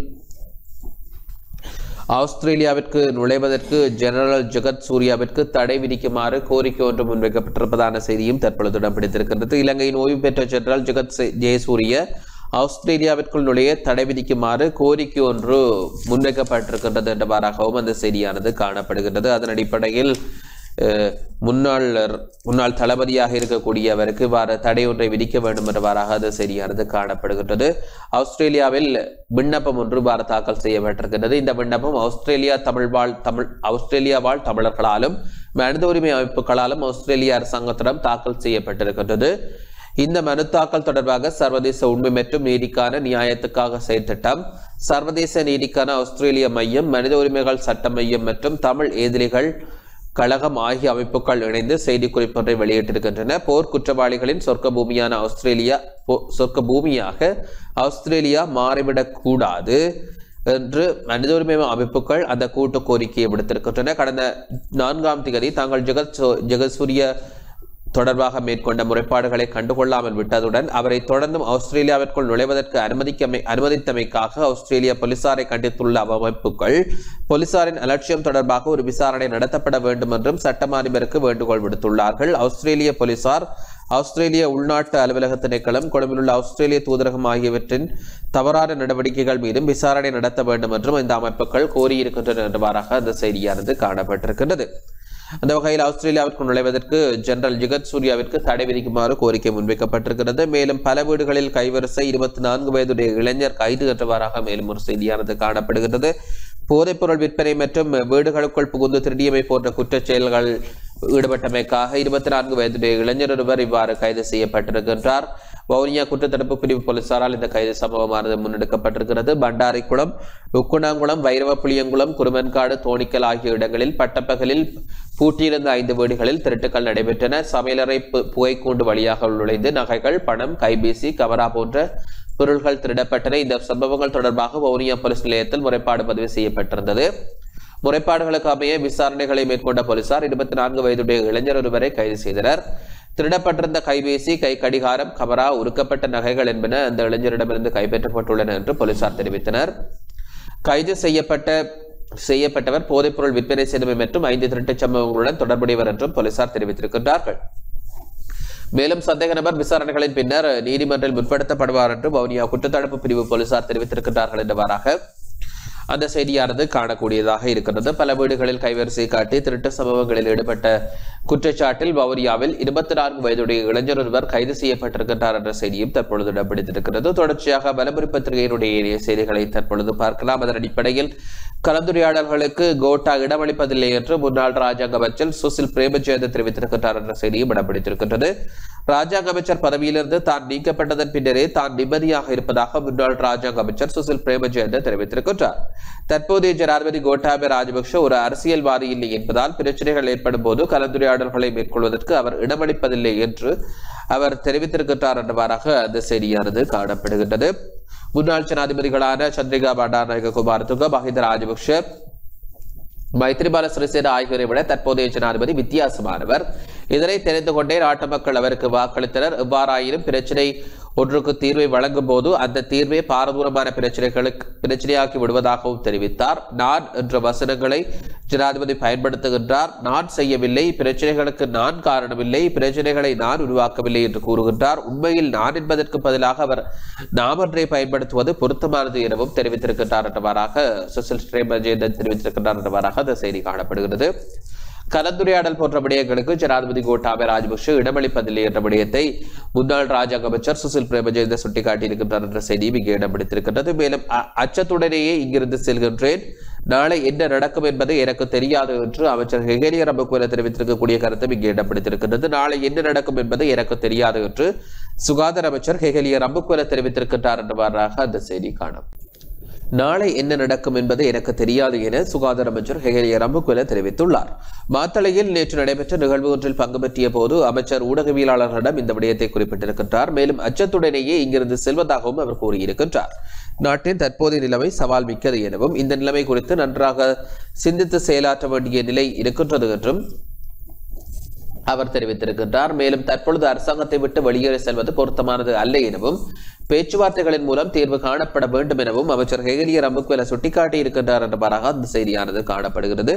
S2: ஆஸ்திரேலியாவிற்கு நுழைவதற்கு ஜெனரல் ஜெகத் சூர்யாவிற்கு தடை விதிக்குமாறு கோரிக்கை ஒன்று முன்வைக்கப்பட்டிருப்பதான செய்தியும் தற்பொழுது இடம் பிடித்திருக்கின்றது இலங்கையின் ஓய்வு பெற்ற ஜெனரல் ஜெகத் செ- ஜெயசூரிய ஆஸ்திரேலியாவிற்குள் நுழைய தடை விதிக்குமாறு கோரிக்கை ஒன்று முன்வைக்கப்பட்டிருக்கின்றது என்றவாறாகவும் அந்த செய்தியானது காணப்படுகின்றது அதன் அடிப்படையில் அஹ், முன்னாள் முன்னாள் தளபதியாக இருக்கக்கூடியவருக்கு இவ்வாறு தடை ஒன்றை விதிக்க வேண்டும் என்றவாறாக அது சரியானது காணப்படுகின்றது ஆஸ்திரேலியாவில் விண்ணப்பம் ஒன்று இவ்வாறு தாக்கல் செய்யப்பட்டிருக்கின்றது இந்த விண்ணப்பம் ஆஸ்திரேலியா தமிழ் வாழ் தமிழ் ஆஸ்திரேலியா வாழ் தமிழர்களாலும் மனித உரிமை அமைப்புகளாலும் ஆஸ்திரேலிய அரசாங்கத்திடம் தாக்கல் செய்யப்பட்டிருக்கின்றது இந்த மனு தாக்கல் தொடர்பாக சர்வதேச உண்மை மற்றும் நீதிக்கான நியாயத்துக்காக செயற்திட்டம் சர்வதேச நீதிக்கான ஆஸ்திரேலிய மையம் மனித உரிமைகள் சட்ட மையம் மற்றும் தமிழ் எதிரிகள் கழகம் ஆகிய அமைப்புகள் இணைந்து செய்திக்குறிப்பு ஒன்றை வெளியிட்டிருக்கின்றன போர் குற்றவாளிகளின் சொர்க்க பூமியான ஆஸ்திரேலியா போ- சொர்க்க பூமியாக ஆஸ்திரேலியா மாறிவிடக் கூடாது என்று மனித உரிமை அமைப்புகள் அந்த கூட்டு கோரிக்கையை விடுத்திருக்கின்றன கடந்த நான்காம் திகதி தாங்கள் ஜெகத் சோ- ஜெகசூரிய தொடர்பாக மேற்கொண்ட முறைப்பாடுகளை கண்டுகொள்ளாமல் விட்டதுடன் அவரை தொடர்ந்தும் ஆஸ்திரேலியாவிற்குள் நுழைவதற்கு அனுமதிக்கமை அனுமதித்தமைக்காக ஆஸ்திரேலிய போலீசாரை கண்டித்துள்ள அமைப்புகள் போலீசாரின் அலட்சியம் தொடர்பாக ஒரு விசாரணை நடத்தப்பட வேண்டும் என்றும் சட்டமா அதிபருக்கு வேண்டுகோள் விடுத்துள்ளார்கள் ஆஸ்திரேலிய போலீசார் ஆஸ்திரேலிய உள்நாட்டு அலுவலக திணைக்களம் கொழும்பிலுள்ள ஆஸ்திரேலிய தூதரகம் ஆகியவற்றின் தவறான நடவடிக்கைகள் மீதும் விசாரணை நடத்த வேண்டும் என்றும் இந்த அமைப்புகள் கோரியிருக்கின்றன என்றவாறாக அந்த செய்தியானது காணப்பட்டிருக்கின்றது அந்த வகையில் ஆஸ்திரேலியாவிற்கு நுழைவதற்கு ஜெனரல் ஜிகத் சூர்யாவிற்கு தடை விதிக்குமாறு கோரிக்கை முன்வைக்கப்பட்டிருக்கிறது மேலும் பல வீடுகளில் கைவரிசை இருபத்தி நான்கு வயதுடைய இளைஞர் கைது கற்றவாறாக மேலும் ஒரு செய்தியானது காணப்படுகிறது போதைப்பொருள் விற்பனை மற்றும் வீடுகளுக்குள் புகுந்து திருடியமை போன்ற குற்றச் செயல்கள் ஈடுபட்டமைக்காக இருபத்தி நான்கு வயதுடைய இளைஞர் ஒருவர் இவ்வாறு கைது செய்யப்பட்டிருக்கின்றார் வவுனியா குற்றத்தடுப்பு பிரிவு போலீசாரால் இந்த கைது சம்பவமானது முன்னெடுக்கப்பட்டிருக்கிறது பண்டாரிக்குளம் உக்குணாங்குளம் வைரவப்புளியங்குளம் குருமன்காடு தோணிக்கல் ஆகிய இடங்களில் பட்டப்பகலில் பூட்டியிருந்த ஐந்து வீடுகளில் திருட்டுக்கள் நடைபெற்றன சமையலறை பு- புகைக்கூண்டு வழியாக நுழைந்து நகைகள் பணம் கைபேசி கவரா போன்ற பொருள்கள் திருடப்பட்டன இந்த சம்பவங்கள் தொடர்பாக வவுனியா போலீஸ் நிலையத்தில் முறைப்பாடு பதிவு செய்யப்பட்டிருந்தது முறைப்பாடுகளுக்கு அமைய விசாரணைகளை மேற்கொண்ட போலீசார் இருபத்தி நான்கு வயதுடைய இளைஞர் ஒருவரை கைது செய்தனர் திருடப்பட்டிருந்த கைபேசி கை கடிகாரம் கமரா உருக்கப்பட்ட நகைகள் என்பன அந்த இளைஞரிடமிருந்து கைப்பற்றப்பட்டுள்ளன என்று போலீசார் தெரிவித்தனர் கைது செய்யப்பட்ட செய்யப்பட்டவர் போதைப்பொருள் விற்பனை செய்தமை மற்றும் ஐந்து திருட்டுச் சம்பவங்களுடன் தொடர்புடையவர் என்றும் போலீசார் தெரிவித்திருக்கின்றார்கள் மேலும் சந்தேக நபர் விசாரணைகளின் பின்னர் நீதிமன்றில் முற்படுத்தப்படுவார் என்று வவுனியா குற்றத்தடுப்பு பிரிவு போலீசார் தெரிவித்திருக்கின்றார்கள் என்றவாறாக அந்த செய்தியானது காணக்கூடியதாக இருக்கிறது பல வீடுகளில் கைவரிசை காட்டி திருட்டு சம்பவங்களில் ஈடுபட்ட குற்றச்சாட்டில் வவுனியாவில் இருபத்தி நான்கு வயதுடைய இளைஞர் ஒருவர் கைது செய்யப்பட்டிருக்கின்றார் என்ற செய்தியும் தற்பொழுது இடம்பிடித்திருக்கிறது தொடர்ச்சியாக பலமுறை பத்திரிகையினுடைய ஏனைய செய்திகளை தற்பொழுது பார்க்கலாம் அதன் அடிப்படையில் கலந்துரையாடல்களுக்கு கோட்டா இடமளிப்பதில்லை என்று முன்னாள் ராஜாங்க அமைச்சர் சுசில் பிரேமஜெயந்த் தெரிவித்திருக்கின்றார் என்ற செய்தியும் இடம் பிடித்திருக்கின்றது ராஜாங்க அமைச்சர் பதவியிலிருந்து தான் நீக்கப்பட்டதன் பின்னரே தான் நிம்மதியாக இருப்பதாக முன்னாள் ராஜாங்க அமைச்சர் சுசில் பிரேமஜெயந்த் தெரிவித்திருக்கின்றார் தற்போதைய ஜனாதிபதி கோட்டாபய ராஜபக்ஷ ஒரு அரசியல்வாதி இல்லை என்பதால் பிரச்சனைகள் ஏற்படும் போது கலந்துரையாடல்களை மேற்கொள்வதற்கு அவர் இடமளிப்பதில்லை என்று அவர் தெரிவித்திருக்கின்றார் என்றவாறாக அந்த செய்தியானது காணப்படுகின்றது முன்னாள் ஜனாதிபதிகளான சந்திரிகா பண்டாரநாயக குமாரதுங்க மஹிந்த ராஜபக்ஷ மைத்ரிபால சிறிசேன ஆகியோரை விட தற்போதைய ஜனாதிபதி வித்தியாசமானவர் இதனை தெரிந்து கொண்டே நாட்டு மக்கள் அவருக்கு வாக்களித்தனர் எவ்வாறாயினும் பிரச்சனை ஒன்றுக்கு தீர்வை வழங்கும் போது அந்த தீர்வை பாரதூரமான பிரச்சனைகளுக்கு பிரச்சனையாக்கி விடுவதாகவும் தெரிவித்தார் நான் என்ற வசனங்களை ஜனாதிபதி பயன்படுத்துகின்றார் நான் செய்யவில்லை பிரச்சனைகளுக்கு நான் காரணமில்லை பிரச்சனைகளை நான் உருவாக்கவில்லை என்று கூறுகின்றார் உண்மையில் நான் என்பதற்கு பதிலாக அவர் நாம் ஒன்றை பயன்படுத்துவது பொருத்தமானது எனவும் தெரிவித்திருக்கின்றார் என்றவாறாக சுசில் ஸ்ரீமஜேந்தன் தெரிவித்திருக்கின்றார் என்றவாறாக அந்த செய்தி காணப்படுகிறது கலந்துரையாடல் போன்ற விடயங்களுக்கு ஜனாதிபதி கோட்டாபய ராஜபக்ஷ இடமளிப்பதில்லை என்ற விடயத்தை முன்னாள் ராஜாங்க அமைச்சர் சுசில் பிரேமஜெயந்த சுட்டிக்காட்டியிருக்கின்றார் என்ற செய்தியும் இங்கே இடம் பிடித்திருக்கின்றது மேலும் அ- அச்சத்துடனேயே இங்கிருந்து செல்கின்றேன் நாளை என்ன நடக்கும் என்பது எனக்கு தெரியாது என்று அமைச்சர் ஹெகேலிய ரம்பகுவல தெரிவித்திருக்கக்கூடிய கருத்தும் இங்கே இடம் பிடித்திருக்கின்றது நாளை என்ன நடக்கும் என்பது எனக்கு தெரியாது என்று சுகாதார அமைச்சர் ஹெகேலிய ரம்பகுவல தெரிவித்திருக்கின்றார் என்றவாறாக அந்த செய்தி காணும் நாளை என்ன நடக்கும் என்பது எனக்கு தெரியாது என சுகாதார அமைச்சர் ஹெகலிய ரம்புகுல தெரிவித்துள்ளார் மாத்தளையில் நேற்று நடைபெற்ற நிகழ்வு ஒன்றில் பங்கு பற்றிய போது அமைச்சர் ஊடகவியலாளர்களிடம் இந்த விடயத்தை குறிப்பிட்டிருக்கின்றார் மேலும் அச்சத்துடனேயே இங்கிருந்து செல்வதாகவும் அவர் கூறியிருக்கின்றார் நாட்டின் தற்போதைய நிலைமை சவால் மிக்கது எனவும் இந்த நிலைமை குறித்து நன்றாக சிந்தித்து செயலாற்ற வேண்டிய நிலை இருக்கின்றது என்றும் அவர் தெரிவித்திருக்கின்றார் மேலும் தற்பொழுது அரசாங்கத்தை விட்டு வெளியேறி செல்வது பொருத்தமானது அல்ல எனவும் பேச்சுவார்த்தைகளின் மூலம் தீர்வு காணப்பட வேண்டும் எனவும் அமைச்சர் ஹெகலிய ரம்புக்வெல சுட்டிக்காட்டி இருக்கின்றார் என்றவாறாக அந்த செய்தியானது காணப்படுகிறது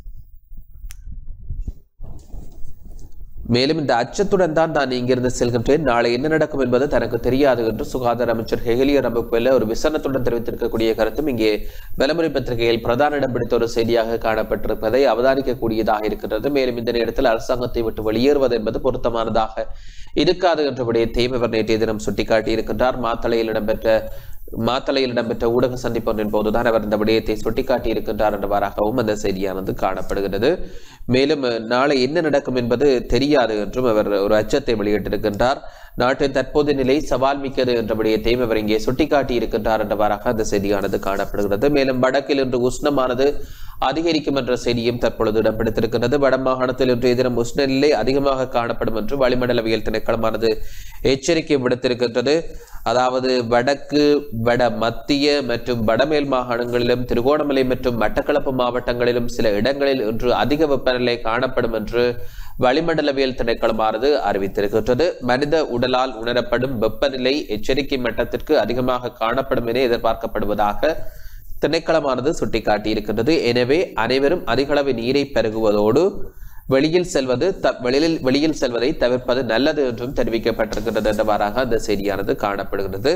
S2: மேலும் இந்த அச்சத்துடன் தான் நான் இங்கிருந்து செல்கின்றேன் நாளை என்ன நடக்கும் என்பது தனக்கு தெரியாது என்று சுகாதார அமைச்சர் ஹெகலிய ரம்புக்வெல ஒரு விசனத்துடன் தெரிவித்திருக்கக்கூடிய கருத்தும் இங்கே விளம்பர பத்திரிகையில் பிரதான இடம் பிடித்த ஒரு செய்தியாக காணப்பட்டிருப்பதை அவதானிக்கக்கூடியதாக இருக்கின்றது மேலும் இந்த நேரத்தில் அரசாங்கத்தை விட்டு வெளியேறுவது என்பது பொருத்தமானதாக இருக்காது என்ற விடயத்தையும் இவர் நேற்றைய தினம் சுட்டிக்காட்டி இருக்கின்றார் மாத்தளையில் இடம்பெற்ற மாத்தளையில் இடம்பெற்ற ஊடக சந்திப்பு ஒன்றின் போதுதான் அவர் இந்த விடயத்தை சுட்டிக்காட்டி இருக்கின்றார் என்றவாறாகவும் அந்த செய்தியானது காணப்படுகிறது மேலும் நாளை என்ன நடக்கும் என்பது தெரியாது என்றும் அவர் ஒரு அச்சத்தை வெளியிட்டிருக்கின்றார் நாட்டின் தற்போதைய நிலை சவால் மிக்கது என்ற விடயத்தையும் அவர் இங்கே சுட்டிக்காட்டி இருக்கின்றார் என்றவாறாக அந்த செய்தியானது காணப்படுகிறது மேலும் வடக்கில் இன்று உஷ்ணமானது அதிகரிக்கும் என்ற செய்தியும் தற்பொழுது இடம்பெடுத்திருக்கிறது வட மாகாணத்தில் இன்றைய தினம் உஷ்ண நிலை அதிகமாக காணப்படும் என்று வளிமண்டலவியல் திணைக்களமானது எச்சரிக்கை விடுத்திருக்கின்றது அதாவது வடக்கு வட மத்திய மற்றும் வடமேல் மாகாணங்களிலும் திருகோணமலை மற்றும் மட்டக்களப்பு மாவட்டங்களிலும் சில இடங்களில் இன்று அதிக வெப்பநிலை காணப்படும் என்று வளிமண்டலவியல் திணைக்களமானது அறிவித்திருக்கின்றது மனித உடலால் உணரப்படும் வெப்பநிலை எச்சரிக்கை மட்டத்திற்கு அதிகமாக காணப்படும் என எதிர்பார்க்கப்படுவதாக திணைக்களமானது சுட்டிக்காட்டியிருக்கின்றது எனவே அனைவரும் அதிகளவு நீரை பருகுவதோடு வெளியில் செல்வது த- வெளியில் வெளியில் செல்வதை தவிர்ப்பது நல்லது என்றும் தெரிவிக்கப்பட்டிருக்கின்றது என்றவாறாக அந்த செய்தியானது காணப்படுகிறது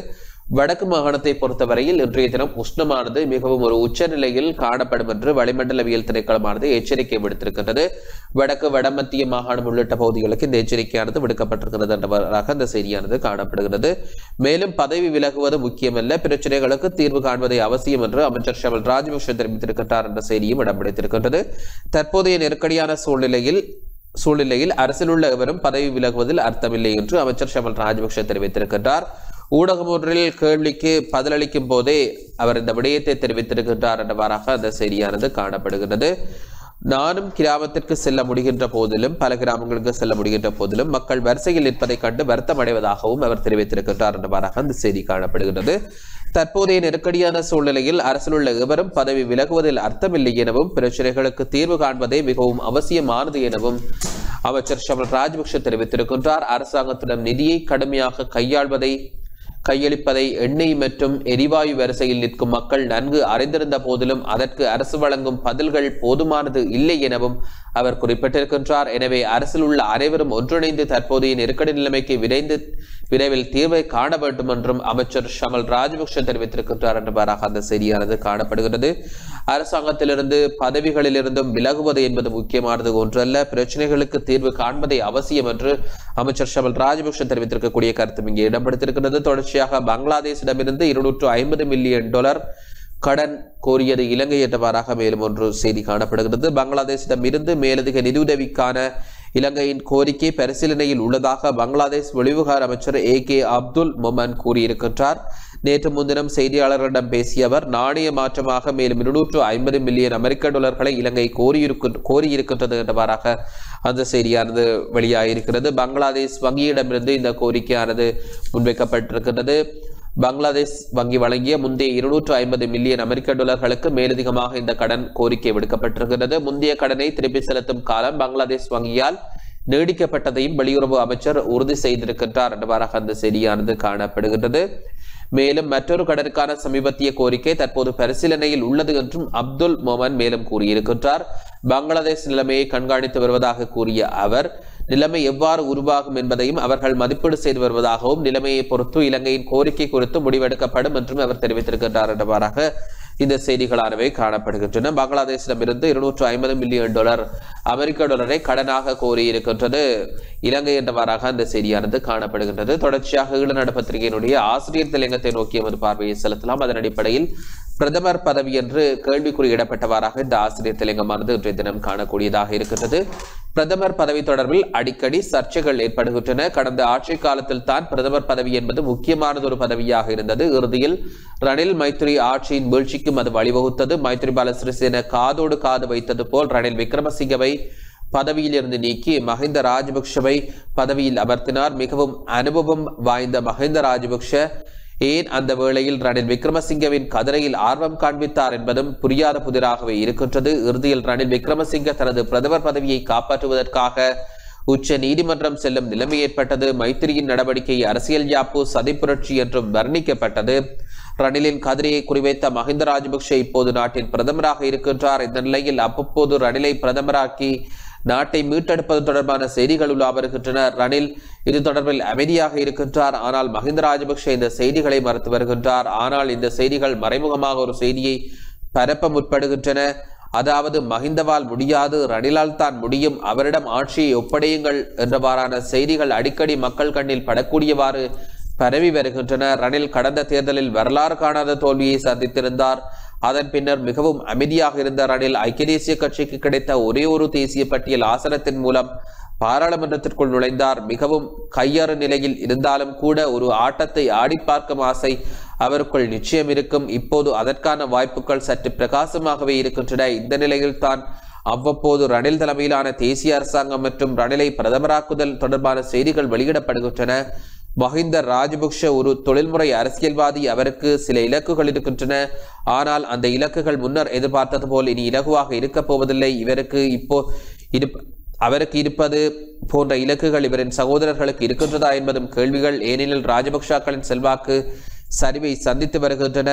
S2: வடக்கு மாகாணத்தை பொறுத்தவரையில் இன்றைய தினம் உஷ்ணமானது மிகவும் ஒரு உச்சநிலையில் காணப்படும் என்று வளிமண்டலவியல் திணைக்களமானது எச்சரிக்கை விடுத்திருக்கின்றது வடக்கு வடமத்திய மாகாணம் உள்ளிட்ட பகுதிகளுக்கு இந்த எச்சரிக்கையானது விடுக்கப்பட்டிருக்கிறது என்றவராக இந்த செய்தியானது காணப்படுகிறது மேலும் பதவி விலகுவது முக்கியமல்ல பிரச்சனைகளுக்கு தீர்வு காண்பதே அவசியம் என்று அமைச்சர் ஷமல் ராஜபக்ஷ தெரிவித்திருக்கின்றார் என்ற செய்தியும் இடம் பிடித்திருக்கின்றது தற்போதைய நெருக்கடியான சூழ்நிலையில் சூழ்நிலையில் அரசில் உள்ள எவரும் பதவி விலகுவதில் அர்த்தமில்லை என்று அமைச்சர் ஷமல் ராஜபக்ஷ தெரிவித்திருக்கின்றார் ஊடகம் ஒன்றில் கேள்விக்கு பதிலளிக்கும் போதே அவர் இந்த விடயத்தை தெரிவித்திருக்கின்றார் என்றவாறாக அந்த செய்தியானது காணப்படுகிறது நானும் கிராமத்திற்கு செல்ல முடிகின்ற போதிலும் பல கிராமங்களுக்கு செல்ல முடிகின்ற போதிலும் மக்கள் வரிசையில் நிற்பதைக் கண்டு வருத்தம் அடைவதாகவும் அவர் தெரிவித்திருக்கின்றார் என்றவாறாக அந்த செய்தி காணப்படுகிறது தற்போதைய நெருக்கடியான சூழ்நிலையில் அரசில் உள்ள எவரும் பதவி விலகுவதில் அர்த்தமில்லை எனவும் பிரச்சனைகளுக்கு தீர்வு காண்பதே மிகவும் அவசியமானது எனவும் அமைச்சர் ஷமல் ராஜபக்ஷ தெரிவித்திருக்கின்றார் அரசாங்கத்திடம் நிதியை கடுமையாக கையாள்வதை கையளிப்பதை எண்ணெய் மற்றும் எரிவாயு வரிசையில் நிற்கும் மக்கள் நன்கு அறிந்திருந்த போதிலும் அதற்கு அரசு வழங்கும் பதில்கள் போதுமானது இல்லை எனவும் அவர் குறிப்பிட்டிருக்கின்றார் எனவே அரசில் உள்ள அனைவரும் ஒன்றிணைந்து தற்போதைய நெருக்கடி நிலைமைக்கு விரைந்து விரைவில் தீர்வை காண வேண்டும் என்றும் அமைச்சர் ஷமல் ராஜபக்ஷ தெரிவித்திருக்கின்றார் என்றவாறாக அந்த செய்தியானது காணப்படுகிறது அரசாங்கத்திலிருந்து பதவிகளிலிருந்தும் விலகுவது என்பது முக்கியமானது ஒன்றல்ல பிரச்சனைகளுக்கு தீர்வு காண்பதே அவசியம் என்று அமைச்சர் ஷமல் ராஜபக்ஷ தெரிவித்திருக்கக்கூடிய கருத்தும் இங்கே இடம்பெடுத்திருக்கிறது தொடர்ச்சியாக பங்களாதேஷிடமிருந்து இருநூற்று ஐம்பது மில்லியன் டாலர் கடன் கோரியது இலங்கை என்றவாறாக மேலும் ஒன்று செய்தி காணப்படுகிறது பங்களாதேஷிடம் இருந்து மேலதிக நிதியுதவிக்கான இலங்கையின் கோரிக்கை பரிசீலனையில் உள்ளதாக பங்களாதேஷ் வெளிவிவகார அமைச்சர் ஏ கே அப்துல் மொமன் கூறியிருக்கின்றார் நேற்று முன்தினம் செய்தியாளர்களிடம் பேசிய அவர் நாணய மாற்றமாக மேலும் இருநூற்று ஐம்பது மில்லியன் அமெரிக்க டாலர்களை இலங்கை கோரியிருக்கு கோரியிருக்கின்றது என்றவாறாக அந்த செய்தியானது வெளியாகியிருக்கிறது பங்களாதேஷ் வங்கியிடமிருந்து இந்த கோரிக்கையானது முன்வைக்கப்பட்டிருக்கிறது பங்களாதேஷ் வங்கி வழங்கிய முந்தைய இருநூற்று ஐம்பது மில்லியன் அமெரிக்க டாலர்களுக்கு மேலதிகமாக இந்த கடன் கோரிக்கை விடுக்கப்பட்டிருக்கிறது முந்தைய கடனை திருப்பி செலுத்தும் காலம் பங்களாதேஷ் வங்கியால் நீடிக்கப்பட்டதையும் வெளியுறவு அமைச்சர் உறுதி செய்திருக்கின்றார் என்றவாறாக அந்த செய்தியானது காணப்படுகின்றது மேலும் மற்றொரு கடனுக்கான சமீபத்திய கோரிக்கை தற்போது பரிசீலனையில் உள்ளது என்றும் அப்துல் மொமன் மேலும் கூறியிருக்கின்றார் பங்களாதேஷ் நிலைமையை கண்காணித்து வருவதாக கூறிய அவர் நிலைமை எவ்வாறு உருவாகும் என்பதையும் அவர்கள் மதிப்பீடு செய்து வருவதாகவும் நிலைமையை பொறுத்து இலங்கையின் கோரிக்கை குறித்து முடிவெடுக்கப்படும் என்றும் அவர் தெரிவித்திருக்கின்றார் என்றவாறாக இந்த செய்திகளானவை காணப்படுகின்றன பங்களாதேஷிடமிருந்து இருநூற்று ஐம்பது மில்லியன் டாலர் அமெரிக்க டாலரை கடனாக கோரியிருக்கின்றது இலங்கை என்றவாறாக அந்த செய்தியானது காணப்படுகின்றது தொடர்ச்சியாக ஈழநாடு பத்திரிகையினுடைய ஆசிரியர் தலையங்கத்தை நோக்கி எமது பார்வையை செலுத்தலாம் அதன் அடிப்படையில் பிரதமர் பதவி என்று கேள்விக்குறியிடப்பட்டவாறாக இந்த ஆசிரியர் தலையங்கமானது இன்றைய தினம் காணக்கூடியதாக இருக்கின்றது பிரதமர் பதவி தொடர்பில் அடிக்கடி சர்ச்சைகள் ஏற்படுகின்றன கடந்த ஆட்சி காலத்தில் தான் பிரதமர் பதவி என்பது முக்கியமானது ஒரு பதவியாக இருந்தது இறுதியில் ரணில் மைத்ரி ஆட்சியின் வீழ்ச்சிக்கும் அது வழிவகுத்தது மைத்ரிபால சிறிசேன காதோடு காது வைத்தது போல் ரணில் விக்ரமசிங்கவை பதவியில் இருந்து நீக்கி மஹிந்த ராஜபக்ஷவை பதவியில் அமர்த்தினார் மிகவும் அனுபவம் வாய்ந்த மஹிந்த ராஜபக்ஷ ஏன் அந்த வேளையில் ரணில் விக்ரமசிங்கவின் கதிரையில் ஆர்வம் காண்பித்தார் என்பதும் புரியாத புதிராகவே இருக்கின்றது இறுதியில் ரணில் விக்ரமசிங்க தனது பிரதமர் பதவியை காப்பாற்றுவதற்காக உச்ச நீதிமன்றம் செல்லும் நிலைமை ஏற்பட்டது மைத்திரியின் நடவடிக்கை அரசியல் யாப்பு சதிப்புரட்சி என்றும் வர்ணிக்கப்பட்டது ரணிலின் கதிரையை குறிவைத்த மஹிந்த ராஜபக்ஷ இப்போது நாட்டின் பிரதமராக இருக்கின்றார் இந்த நிலையில் அவ்வப்போது ரணிலை பிரதமராக்கி நாட்டை மீட்டெடுப்பது தொடர்பான செய்திகள் உலா வருகின்றன ரணில் இது தொடர்பில் அமைதியாக இருக்கின்றார் ஆனால் மஹிந்த ராஜபக்ஷ இந்த செய்திகளை மறுத்து வருகின்றார் ஆனால் இந்த செய்திகள் மறைமுகமாக ஒரு செய்தியை பரப்ப முற்படுகின்றன அதாவது மஹிந்தவால் முடியாது ரணிலால் தான் முடியும் அவரிடம் ஆட்சியை ஒப்படையுங்கள் என்றவாறான செய்திகள் அடிக்கடி மக்கள் கண்ணில் படக்கூடியவாறு பரவி வருகின்றன ரணில் கடந்த தேர்தலில் வரலாறு காணாத தோல்வியை சந்தித்திருந்தார் அதன் பின்னர் மிகவும் அமைதியாக இருந்த ரணில் ஐக்கிய தேசிய கட்சிக்கு கிடைத்த ஒரே ஒரு தேசிய பட்டியல் ஆசனத்தின் மூலம் பாராளுமன்றத்திற்குள் நுழைந்தார் மிகவும் கையாறு நிலையில் இருந்தாலும் கூட ஒரு ஆட்டத்தை ஆடி பார்க்கும் ஆசை அவருக்குள் நிச்சயம் இருக்கும் இப்போது அதற்கான வாய்ப்புகள் சற்று பிரகாசமாகவே இருக்கின்றன இந்த நிலையில் தான் அவ்வப்போது ரணில் தலைமையிலான தேசிய அரசாங்கம் மற்றும் ரணிலை பிரதமராக்குதல் தொடர்பான செய்திகள் வெளியிடப்படுகின்றன மஹிந்த ராஜபக்ஷ ஒரு தொழில்முறை அரசியல்வாதி அவருக்கு சில இலக்குகள் இருக்கின்றன ஆனால் அந்த இலக்குகள் முன்னர் எதிர்பார்த்தது போல் இனி இலகுவாக இருக்கப் போவதில்லை இவருக்கு இப்போ இருப்ப அவருக்கு இருப்பது போன்ற இலக்குகள் இவரின் சகோதரர்களுக்கு இருக்கின்றதா என்பதும் கேள்விகள் ஏனெனில் ராஜபக்ஷாக்களின் செல்வாக்கு சரிவை சந்தித்து வருகின்றன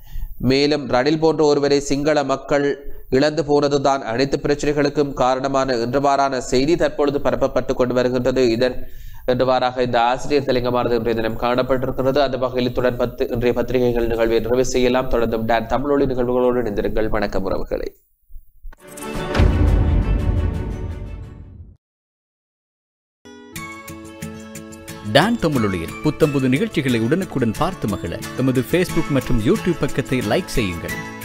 S2: மேலும் ரணில் போன்ற ஒருவரை சிங்கள மக்கள் இழந்து போனதுதான் அனைத்து பிரச்சனைகளுக்கும் காரணமான என்றவாறான செய்தி தற்பொழுது பரப்பப்பட்டு கொண்டு வருகின்றது இதன் என்றவாறாக இந்த ஆசிரியர் தலைங்கமானது இன்றைய தினம் காணப்பட்டிருக்கிறது அந்த வகையில் இத்துடன் பத்து இன்றைய பத்திரிகைகள் நிகழ்வை நிறைவு செய்யலாம் தொடர்ந்தும் டான் தமிழொலி நிகழ்வுகளோடு இணைந்திருங்கள் வணக்கம் உறவுகளை
S1: டான் தமிழொலியில் புத்தம்புது நிகழ்ச்சிகளை உடனுக்குடன் பார்த்து மகிழ எமது ஃபேஸ்புக் மற்றும் யூடியூப் பக்கத்தை லைக் செய்யுங்கள்